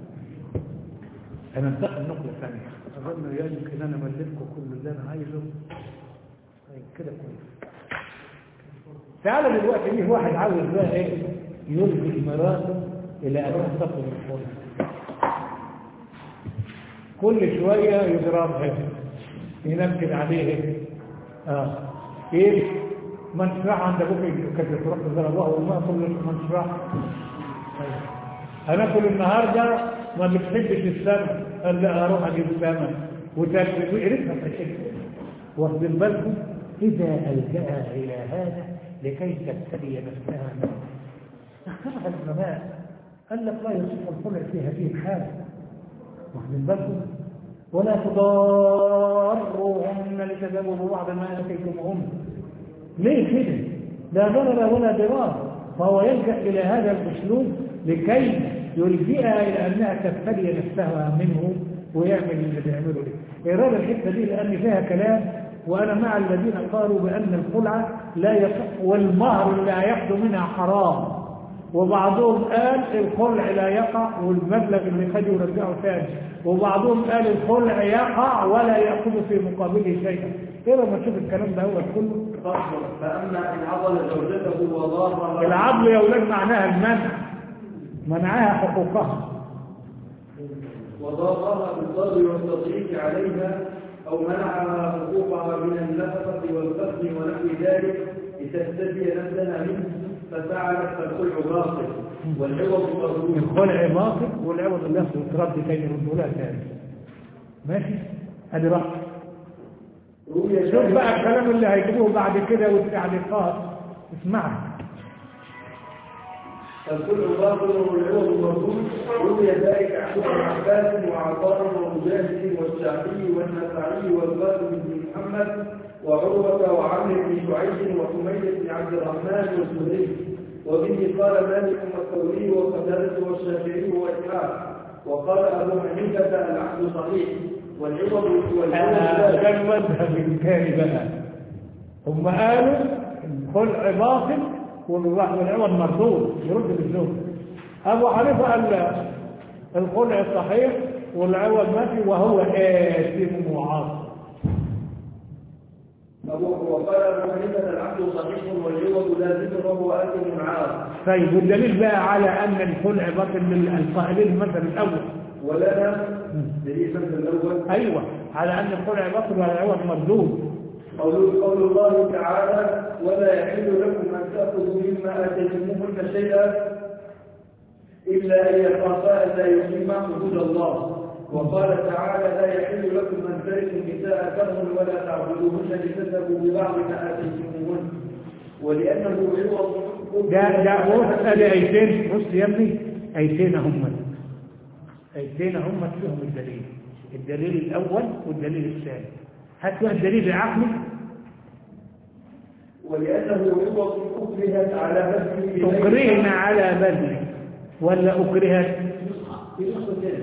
هننتقل نقلة ثانية أظن يمكن أنا مليتكم كل اللي أنا عايزه طيب كده كويس تعالى دلوقتي ليه واحد عاوز بقى إيه يلجي مراته إلى أن تنتقل الخلق كل شوية يضربها ينكد عليه اه ايه منشرح عند ابوك كانت تروح تضربوها وما كل منشرح هناكل النهارده ما بتحبش السمك قال لا اروح اجيب سمك وتاكل وقرفها في الحكم واخدين بالكم اذا الجا الى هذا لكي تبتلي نفسها منه اختلف العلماء قال لك لا يصح الخلع في هذه الحاله واخدين بالكم ولا تضاروهن لتذهبوا بعض ما اتيتموهن ليه كده لا ضرر ولا ضرار فهو يلجا الى هذا الاسلوب لكي يلجئها الى انها تبتلي نفسها منه ويعمل اللي بيعمله ده ايراد الحته دي لان فيها كلام وانا مع الذين قالوا بان الخلعه لا يصح والمهر لا يخلو منها حرام وبعضهم قال الخلع لا يقع والمبلغ اللي خده يرجعه ثاني وبعضهم قال الخلع يقع ولا يأخذ في مقابله شيئا ايه لما تشوف الكلام ده هو كله فأصبر فأما إن عضل زوجته وضارها العضل يا اولاد معناها المنع منعها حقوقها وضارها بالضرب والتضييق عليها أو منعها حقوقها من النفقة والفقد ونحو ذلك لتستفي نفسها منه ففعلت فالخلع باطل والعوض مردود الخلع باطل والعوض اللي ياخده يترد تاني يرده لها تاني ماشي ادي رأي روي شوف ذلك- بقى الكلام اللي هيجيبوه بعد كده والتعليقات اسمعها فالكل باطل والعوض مردود روي ذلك عن ابن عباس وعطاء ومجاهد والشافعي والنسائي والقاسم بن محمد وعروة وعمرو بن شعيب وحميد بن عبد الرحمن والزهري وبه قال مالك والثوري وقتادة والشافعي وإسحاق وقال أبو حنيفة العقد صحيح والعوض والعوض ده المذهب الثاني بقى هم قالوا الخلع باطل والعوض مردود يرد بالزوج ابو حنيفه قال لا الخلع صحيح والعوض ماشي وهو آثم وعاصي أبو- وقال أبو حنيفة العقد صحيح والعوض لازم وهو آثم عار طيب والدليل بقى على ان الخلع باطل للقائلين المثل الاول ولنا دليل مثل الأول ايوه على ان الخلع باطل والعوض مردود قول قول الله تعالى ولا يحل لكم أن تأخذوا مما آتيتموهن شيئا إلا أن يخافا أن لا يقيما حدود الله وقال تعالى لا يحل لكم أن ترثوا النساء كرها ولا تعبدوهن لتذهبوا ببعض ما آتيتموهن ولأنه عوض ده ده بص ادي ايتين بص يا ابني ايتين هم ايتين هم فيهم الدليل الدليل الاول والدليل الثاني هات بقى الدليل العقلي ولأنه عوض أكرهت على نفسه اكرهنا على بذله ولا اكرهت في نسخة ثانية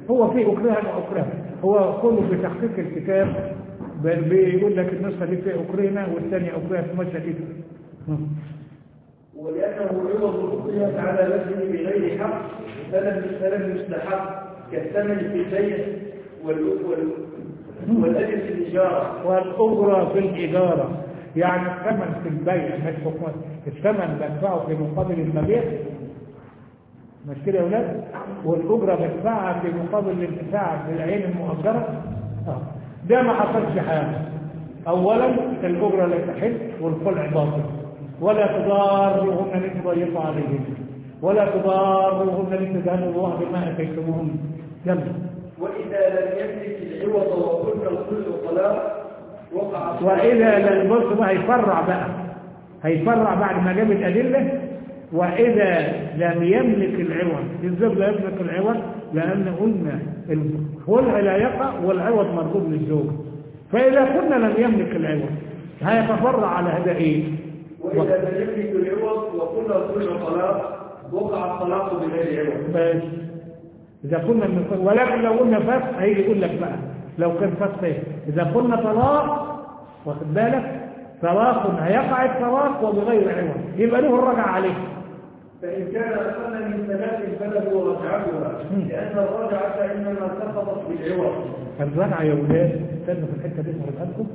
هو فيه أكرها وأكرها هو كله بتحقيق الكتاب ب- بيقول لك النسخة دي فيها أكرهنا والثانية أكرهها في مشهد كده ولأنه عوض الرقية على وجهه بغير حق فلم فلم يستحق كالثمن في البيع وال- وال- والأجر في الإجارة والأجرة في الإدارة يعني الثمن في البيع مش حكم الثمن بدفعه في مقابل المبيع مش كده يا أولاد والأجرة بدفعها في مقابل الانتفاع بالعين المؤجرة آه. ده ما حصلش حاجة أولا الأجرة لا تحل والخلع باطل ولا تضارهن لتضيقوا عليهن ولا تضارهن لتدهنوا الله بما أتيتموهن يلا وإذا لم يملك العوض وقلنا الخلق طلاق وقع وإذا لم بص بقى هيفرع بقى هيفرع بعد ما جاب الأدلة وإذا لم يملك العوض ازاي لا يملك العوض لأن قلنا الخلع لا يقع والعوض مردود للزوج فإذا كنا لم يملك العوض هيتفرع على هذا إيه وإذا لم يملك العوض وقلنا الخلق طلاق وقع الطلاق بغير عوض بس إذا كنا من ولكن لو قلنا فسخ هيجي يقول لك بقى لو كان فسخ إيه إذا قلنا طلاق واخد بالك طلاق هيقع الطلاق وبغير عوض يبقى له الرجع عليه فإن كان أقل من ثلاث فله رجعتها لأن الرجعة إنما سقطت بالعوض الرجعة يا ولاد استنوا في الحتة دي هقولها لكم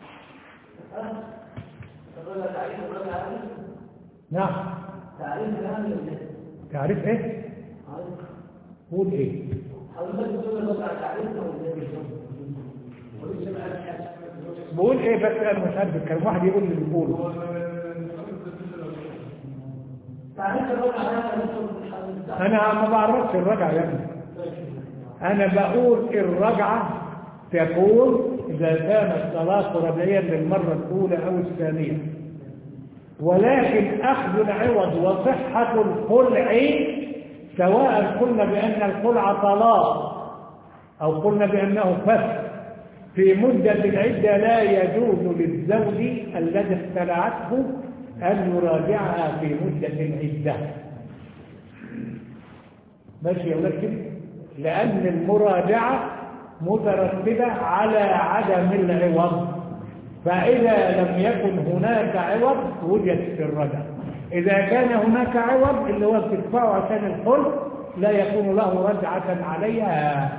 تقول لك تعريف الرجعة هذه؟ نعم تعريف الآن ولا إيه؟ تعريف ايه عارف؟ قول ايه حضرتك بتقول الرجعة تعريفها ولا إيه بالظبط؟ ولسه ما قالش حاجة. بقول ايه بس انا مش عارف الكلام واحد يقول اللي بيقوله تعريف الرجعة هذا نفسه حضرتك انا ما بعرفش الرجعة يا ابني انا بقول الرجعة تكون اذا كان الطلاق رجعيا للمرة الاولى او الثانية ولكن اخذ العوض وصحة الخلع سواء قلنا بان الخلع طلاق او قلنا بانه فسخ في مدة العدة لا يجوز للزوج الذي اختلعته أن يراجعها في مدة العدة ماشي يا ولاد كده لأن المراجعة مترتبة على عدم العوض فإذا لم يكن هناك عوض وجدت الرجعة إذا كان هناك عوض اللي هو بتدفعه عشان الخلق لا يكون له رجعة عليها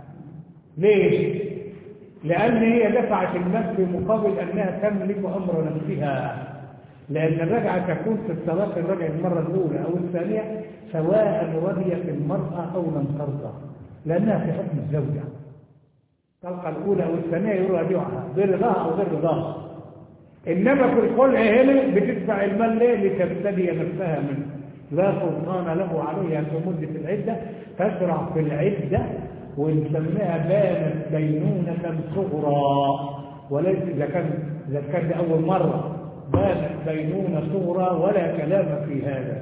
ليش؟ لأن هي دفعت المال في مقابل أنها تملك أمر نفسها لأن الرجعة تكون في الطلاق الرجع المرة الأولى أو الثانية سواء رضيت المرأة أو لم ترضى لأنها في حكم الزوجة الطلقة الأولى أو الثانية يراجعها برضاها أو غير رضاها إنما في الخلع هنا بتدفع المال ليه لتبتدي نفسها منه لا سلطان له عليها في مدة العدة تشرع في العدة ونسميها بانت بينونة صغرى وليس إذا كان إذا كان دي أول مرة بانت بينونة صغرى ولا كلام في هذا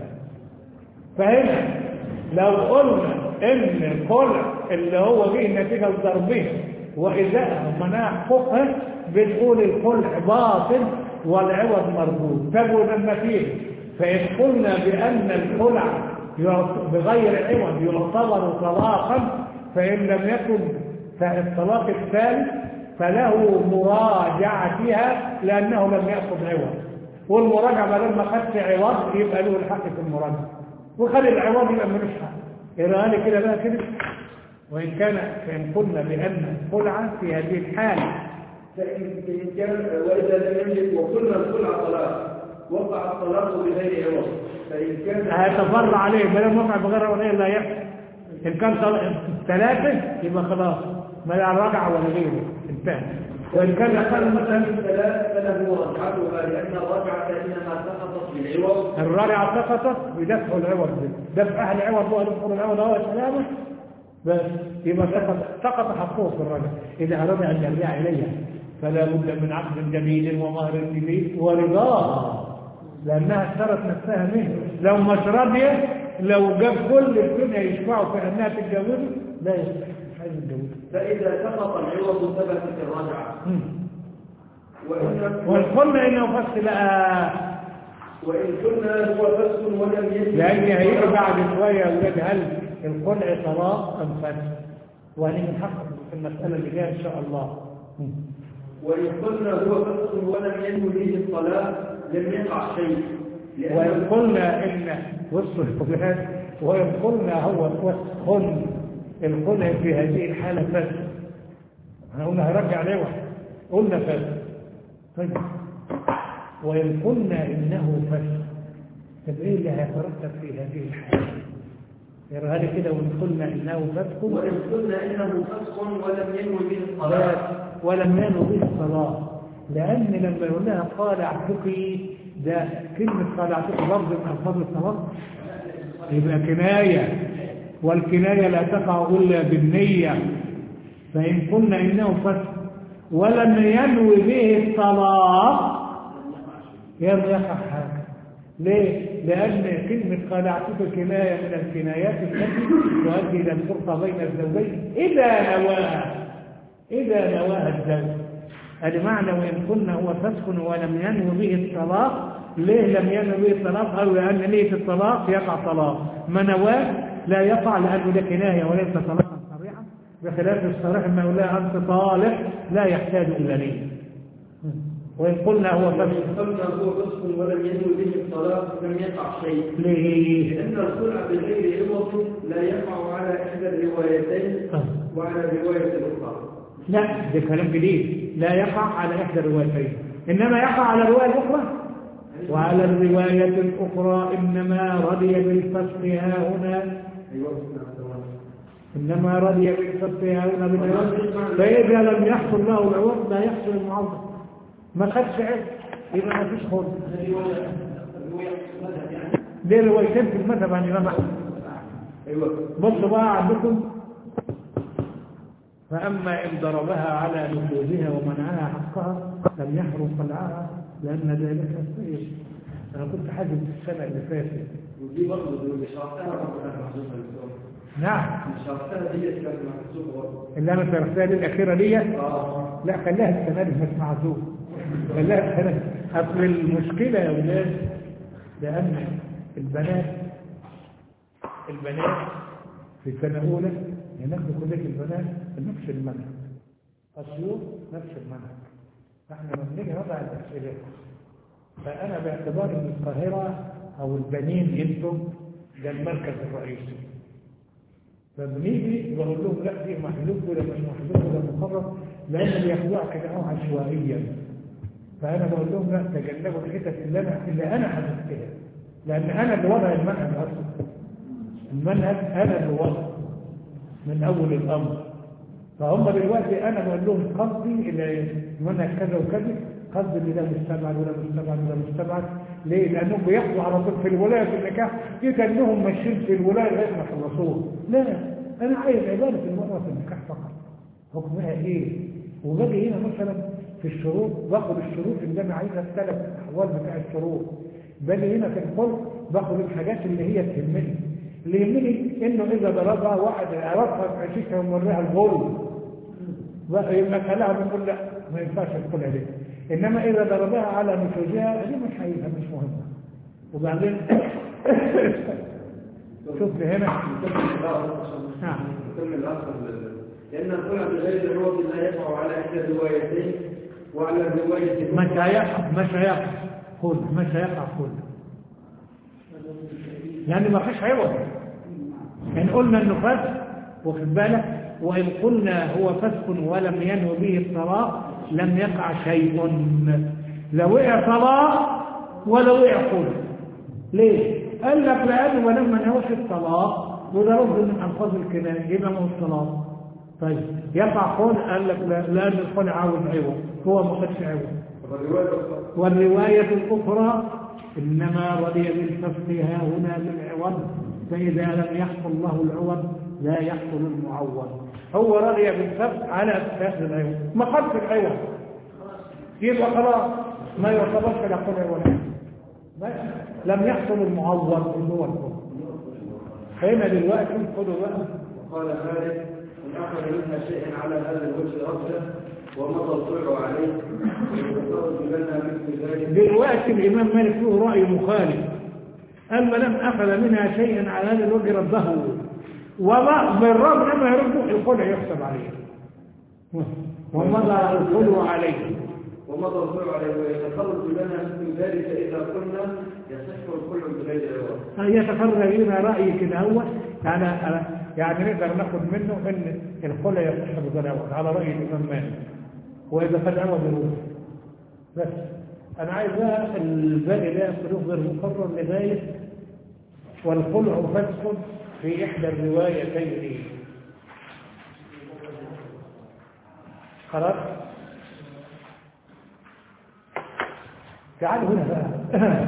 فهنا لو قلنا ان الخلع اللي هو جه نتيجة لضربه وإذا مناع فقه بنقول الخلع باطل والعوض مردود تجد النتيجة فإن قلنا بأن الخلع يعت- بغير عوض يعتبر طلاقا فإن لم يكن فالطلاق الثالث فله مراجعتها لأنه لم يأخذ عوض والمراجعة ما دام ما خدش عوض يبقى له الحق في المراجعة وخد العوض يبقى ملوش حق يبقى لي كده بقى كده وإن كان فإن قلنا بأن الخلع في هذه الحالة فإن فإن كان وإذا لم يملك وقلنا الخلع طلاق وقع الطلاق بغير عوض فإن كان هيتفرع عليه ما دام وقع بغير وليه لا يحصل إن كان طل- ثلاثة يبقى خلاص ما لا رجع ولا غيره انتهى وإن كان أقل مثلا ثلاث فله رجعتها لأن الرجعة إنما سقطت بالعوض الرابعة سقطت بدفع العوض ده. دفع أهل العوض هو دفع العوض هو سلامه بس يبقى سقط سقط حقه في الرجع إذا أراد أن يرجع إليها فلا بد من عقد جميل ومهر جميل ورضاها لأنها اشترت نفسها منه لو مش راضية لو جاب كل الدنيا يشفعوا في أنها تتجوزه لا يستحق مش عايز يتجوزه فإذا سقط العوض ثبتت الرجعة مم. وإن والقلنا إنه فصل بقى وإن كنا هو فسق ولم يجد لأن هيجي بعد شوية يا أولاد هل الخلع طلاق أم فسخ وهنحقق في المسألة اللي جاية إن شاء الله وإن قلنا هو فسق ولم ينوي به الصلاة لم يقع شيء وإن لأن قلنا إن وصل الفضيحات وإن قلنا هو فسق القلنا في هذه الحالة فسق احنا قلنا هرجع عليه واحد قلنا فسق طيب وإن قلنا إنه فسق طب إيه اللي هيترتب في هذه الحالة؟ يرى لي كده وإن قلنا إنه فسق وإن قلنا إنه فسق ولم ينوي به الصلاة الصلاة ولم ينو به الصلاة لأن لما يقول لها قال اعتقي ده كلمة قال اعتقي برضه من ألفاظ الصلاة يبقى كناية والكناية لا تقع إلا بالنية فإن قلنا إنه فسق ولم ينوي به الصلاة يبقى يقع حاجة ليه؟ لأن كلمة قلعتك كناية من الكنايات التي تؤدي إلى الفرقة بين الزوجين إذا نواها إذا نواها الزوج المعنى وإن قلنا هو فسق ولم ينو به الطلاق ليه لم ينو به الطلاق قالوا لأن نية الطلاق يقع طلاق ما نواه لا يقع لأنه ده كناية وليس طلاقا صريحا بخلاف الصريح ما يقول لها أنت طالق لا يحتاج إلى نية وإن قلنا هو وإن فسق قلنا هو فسق ولم ينوي به الصلاة لم يقع شيء ليه؟ لأن الخلع بغير عوض لا يقع على إحدى الروايتين وعلى الرواية الأخرى لا ده كلام جديد لا يقع على إحدى الروايتين إنما يقع على الرواية الأخرى وعلى الرواية الأخرى إنما رضي بالفسق ها هنا أيوة نعم إنما رضي بالفسق ها هنا بالعوض فإذا لم يحصل له العوض لا يحصل المعوض ما خدش عوض يبقى ما فيش خلق دي روايتين في المذهب عن الإمام أحمد أيوة بصوا بقى عندكم فأما إن ضربها على نفوذها ومنعها حقها لم يحرم قلعها لأن ذلك سيء أنا كنت حاجز السنة اللي فاتت ودي برضه اللي شرحتها برضه كانت محذوفة للدكتور. نعم اللي شرحتها دي كانت محذوفة برضه اللي أنا شرحتها دي الأخيرة دي اه لا خليها السنة دي مش معزوف خليها السنة دي أصل المشكلة يا ولاد لأن البنات البنات في سنة أولى هناك في كلية البنات نفس المنهج أسيوط نفس المنهج فاحنا لما بنيجي نضع الأسئلة فأنا باعتبار إن القاهرة أو البنين أنتم ده المركز الرئيسي فبنيجي بقول لهم لا دي محلوب ولا مش محلوب ولا مقرر لأن بياخدوها كده أو عشوائيا فأنا بقول لهم لا تجنبوا الحتت اللي أنا اللي أنا حدثتها لأن أنا اللي وضع المنهج أصلا المنهج أنا اللي وضع من أول الأمر فهم دلوقتي أنا بقول لهم قصدي إلى المنهج كذا وكذا قصدي اللي ده مستبعد ولا مستبعد ولا مستبعد ليه؟ لأنهم بياخدوا على طول في الولاية في النكاح في كأنهم ماشيين في الولاية لغاية ما خلصوه لا أنا عايز عبادة المرأة في النكاح فقط حكمها إيه؟ وباجي هنا مثلا في الشروط باخد الشروط اللي أنا عايزها الثلاث أحوال بتاع الشروط باجي هنا في الخلق باخد الحاجات اللي هي تهمني اللي يهمني انه اذا ضربها واحد عرفها في عشيشها ومرها الغول بقى يبقى كلامها بنقول لا ما ينفعش تقولها دي انما اذا ضربها على نفوذها دي مش عايزها مش مهمه وبعدين شوف لي هنا نعم نكمل الأصل لأن الخلع بغير العوض لا يقع على إحدى الروايتين وعلى الرواية مش هيقع مش هيقع خذ مش هيقع خذ لأن ما فيش عوض إن قلنا إنه فسق واخد بالك وإن قلنا هو فسق ولم ينو به الطلاق لم يقع شيء لا وقع طلاق ولا وقع خلع ليه؟ قال لك لأنه ولما نوش الطلاق وده رفض من ألفاظ الكلام يبقى ما هو الطلاق طيب يقع خلع قال لك لا لأن الخلع عاوز عوض هو ما خدش عوض والرواية الأخرى والرواية الأخرى إنما رضي بالفسق ها هنا بالعوض فإذا لم يحصل له العوض لا يحصل المعوض هو رضي بالفسق على أساس العوض ما خدش العوض يبقى خلاص ما يعتبرش لا خلع ولا عوض. بس لم يحصل المعوض اللي هو الحكم هنا دلوقتي خدوا بقى وقال مالك إن أخذ منها شيئا على هذا الوجه رده ومضى الطلع عليه ويفترض لنا مثل ذلك دلوقتي الإمام مالك له رأي مخالف قال ما دام أخذ منها شيئا على هذا الوجه رده وما بالرغم ما يرده الخلع يحسب عليه ومضى الخلع عليه ومضى الخلع عليه ويتخرج لنا من ذلك إذا قلنا يصح الخلع بغير عوض يتخرج لنا رأي كده هو يعني يعني نقدر ناخد منه ان الخلع يصح بغير عوض على رأي الإمام مالك وإذا خد عوض يروح بس أنا عايز بقى الباقي ده سلوك غير مقرر لغاية والخلع فسق في إحدى الروايتين خلاص تعالوا هنا بقى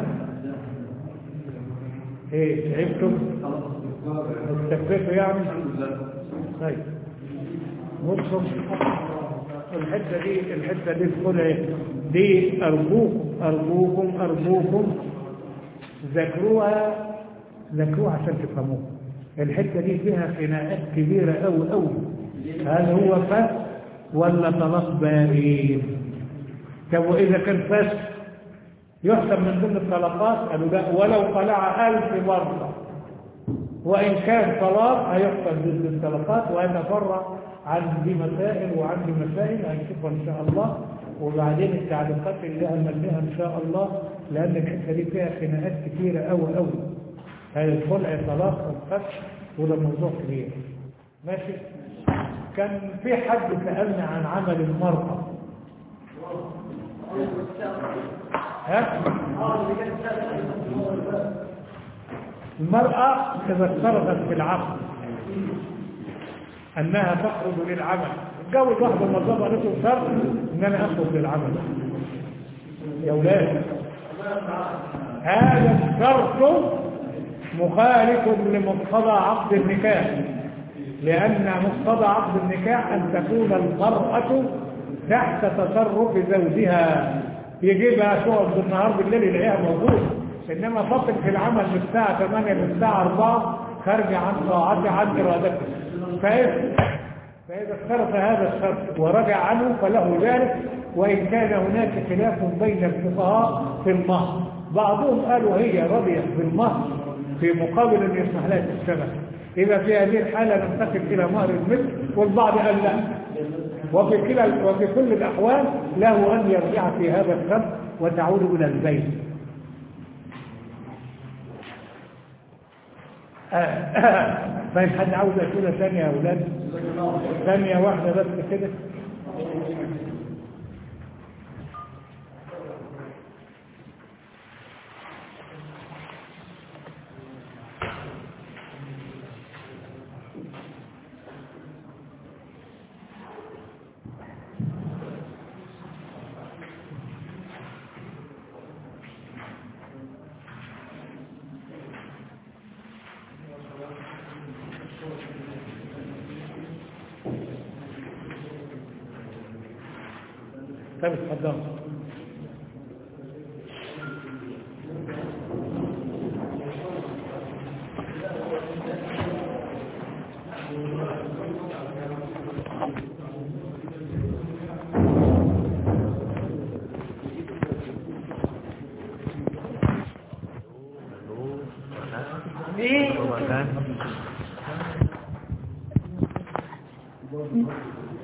ايه تعبتم استكفيتوا يعني طيب بصوا الحته دي الحته دي الخلع دي ارجوكم ارجوكم ارجوكم ذاكروها ذاكروها عشان تفهموها الحته دي فيها خناقات كبيره قوي قوي هل هو فسق ولا طلاق بارين طب واذا كان فسق يحسب من ضمن الطلقات قالوا لا ولو طلع ألف مرة وإن كان طلاق هيحسب ضمن الطلقات وهنفرع عن دي مسائل وعن دي مسائل هنشوفها إن شاء الله وبعدين التعليقات اللي هنمليها إن شاء الله لأن الحته دي فيها خناقات كتيرة أوي أوي هل الخلع طلاق والفتح وده موضوع كبير ماشي كان في حد سألنا عن عمل المرأة ها؟ المرأة إذا افترضت في العقل أنها تخرج للعمل اتجوز واحدة موظفة قالت له شرط إن أنا أخرج للعمل يا ولاد هذا الشرط مخالف لمقتضى عقد النكاح لأن مقتضى عقد النكاح أن تكون المرأة تحت تصرف زوجها يجيبها تقعد بالنهار بالليل يلاقيها موجود انما فصل في العمل من الساعه 8 للساعه 4 خارج عن طاعته عن ارادته فاذا فاذا اخترت هذا الشرط ورجع عنه فله ذلك وان كان هناك خلاف بين الفقهاء في المهر بعضهم قالوا هي رضيت بالمهر في مقابل ان يسمح لها السنه اذا في هذه الحاله ننتقل الى مهر المثل والبعض قال لا وفي كلا وفي كل الأحوال له أن يرجع في هذا الشرط وتعود إلى البيت طيب حد عاوز أسئلة ثانية يا أولاد ثانية واحدة بس كده طيب اتفضل مكان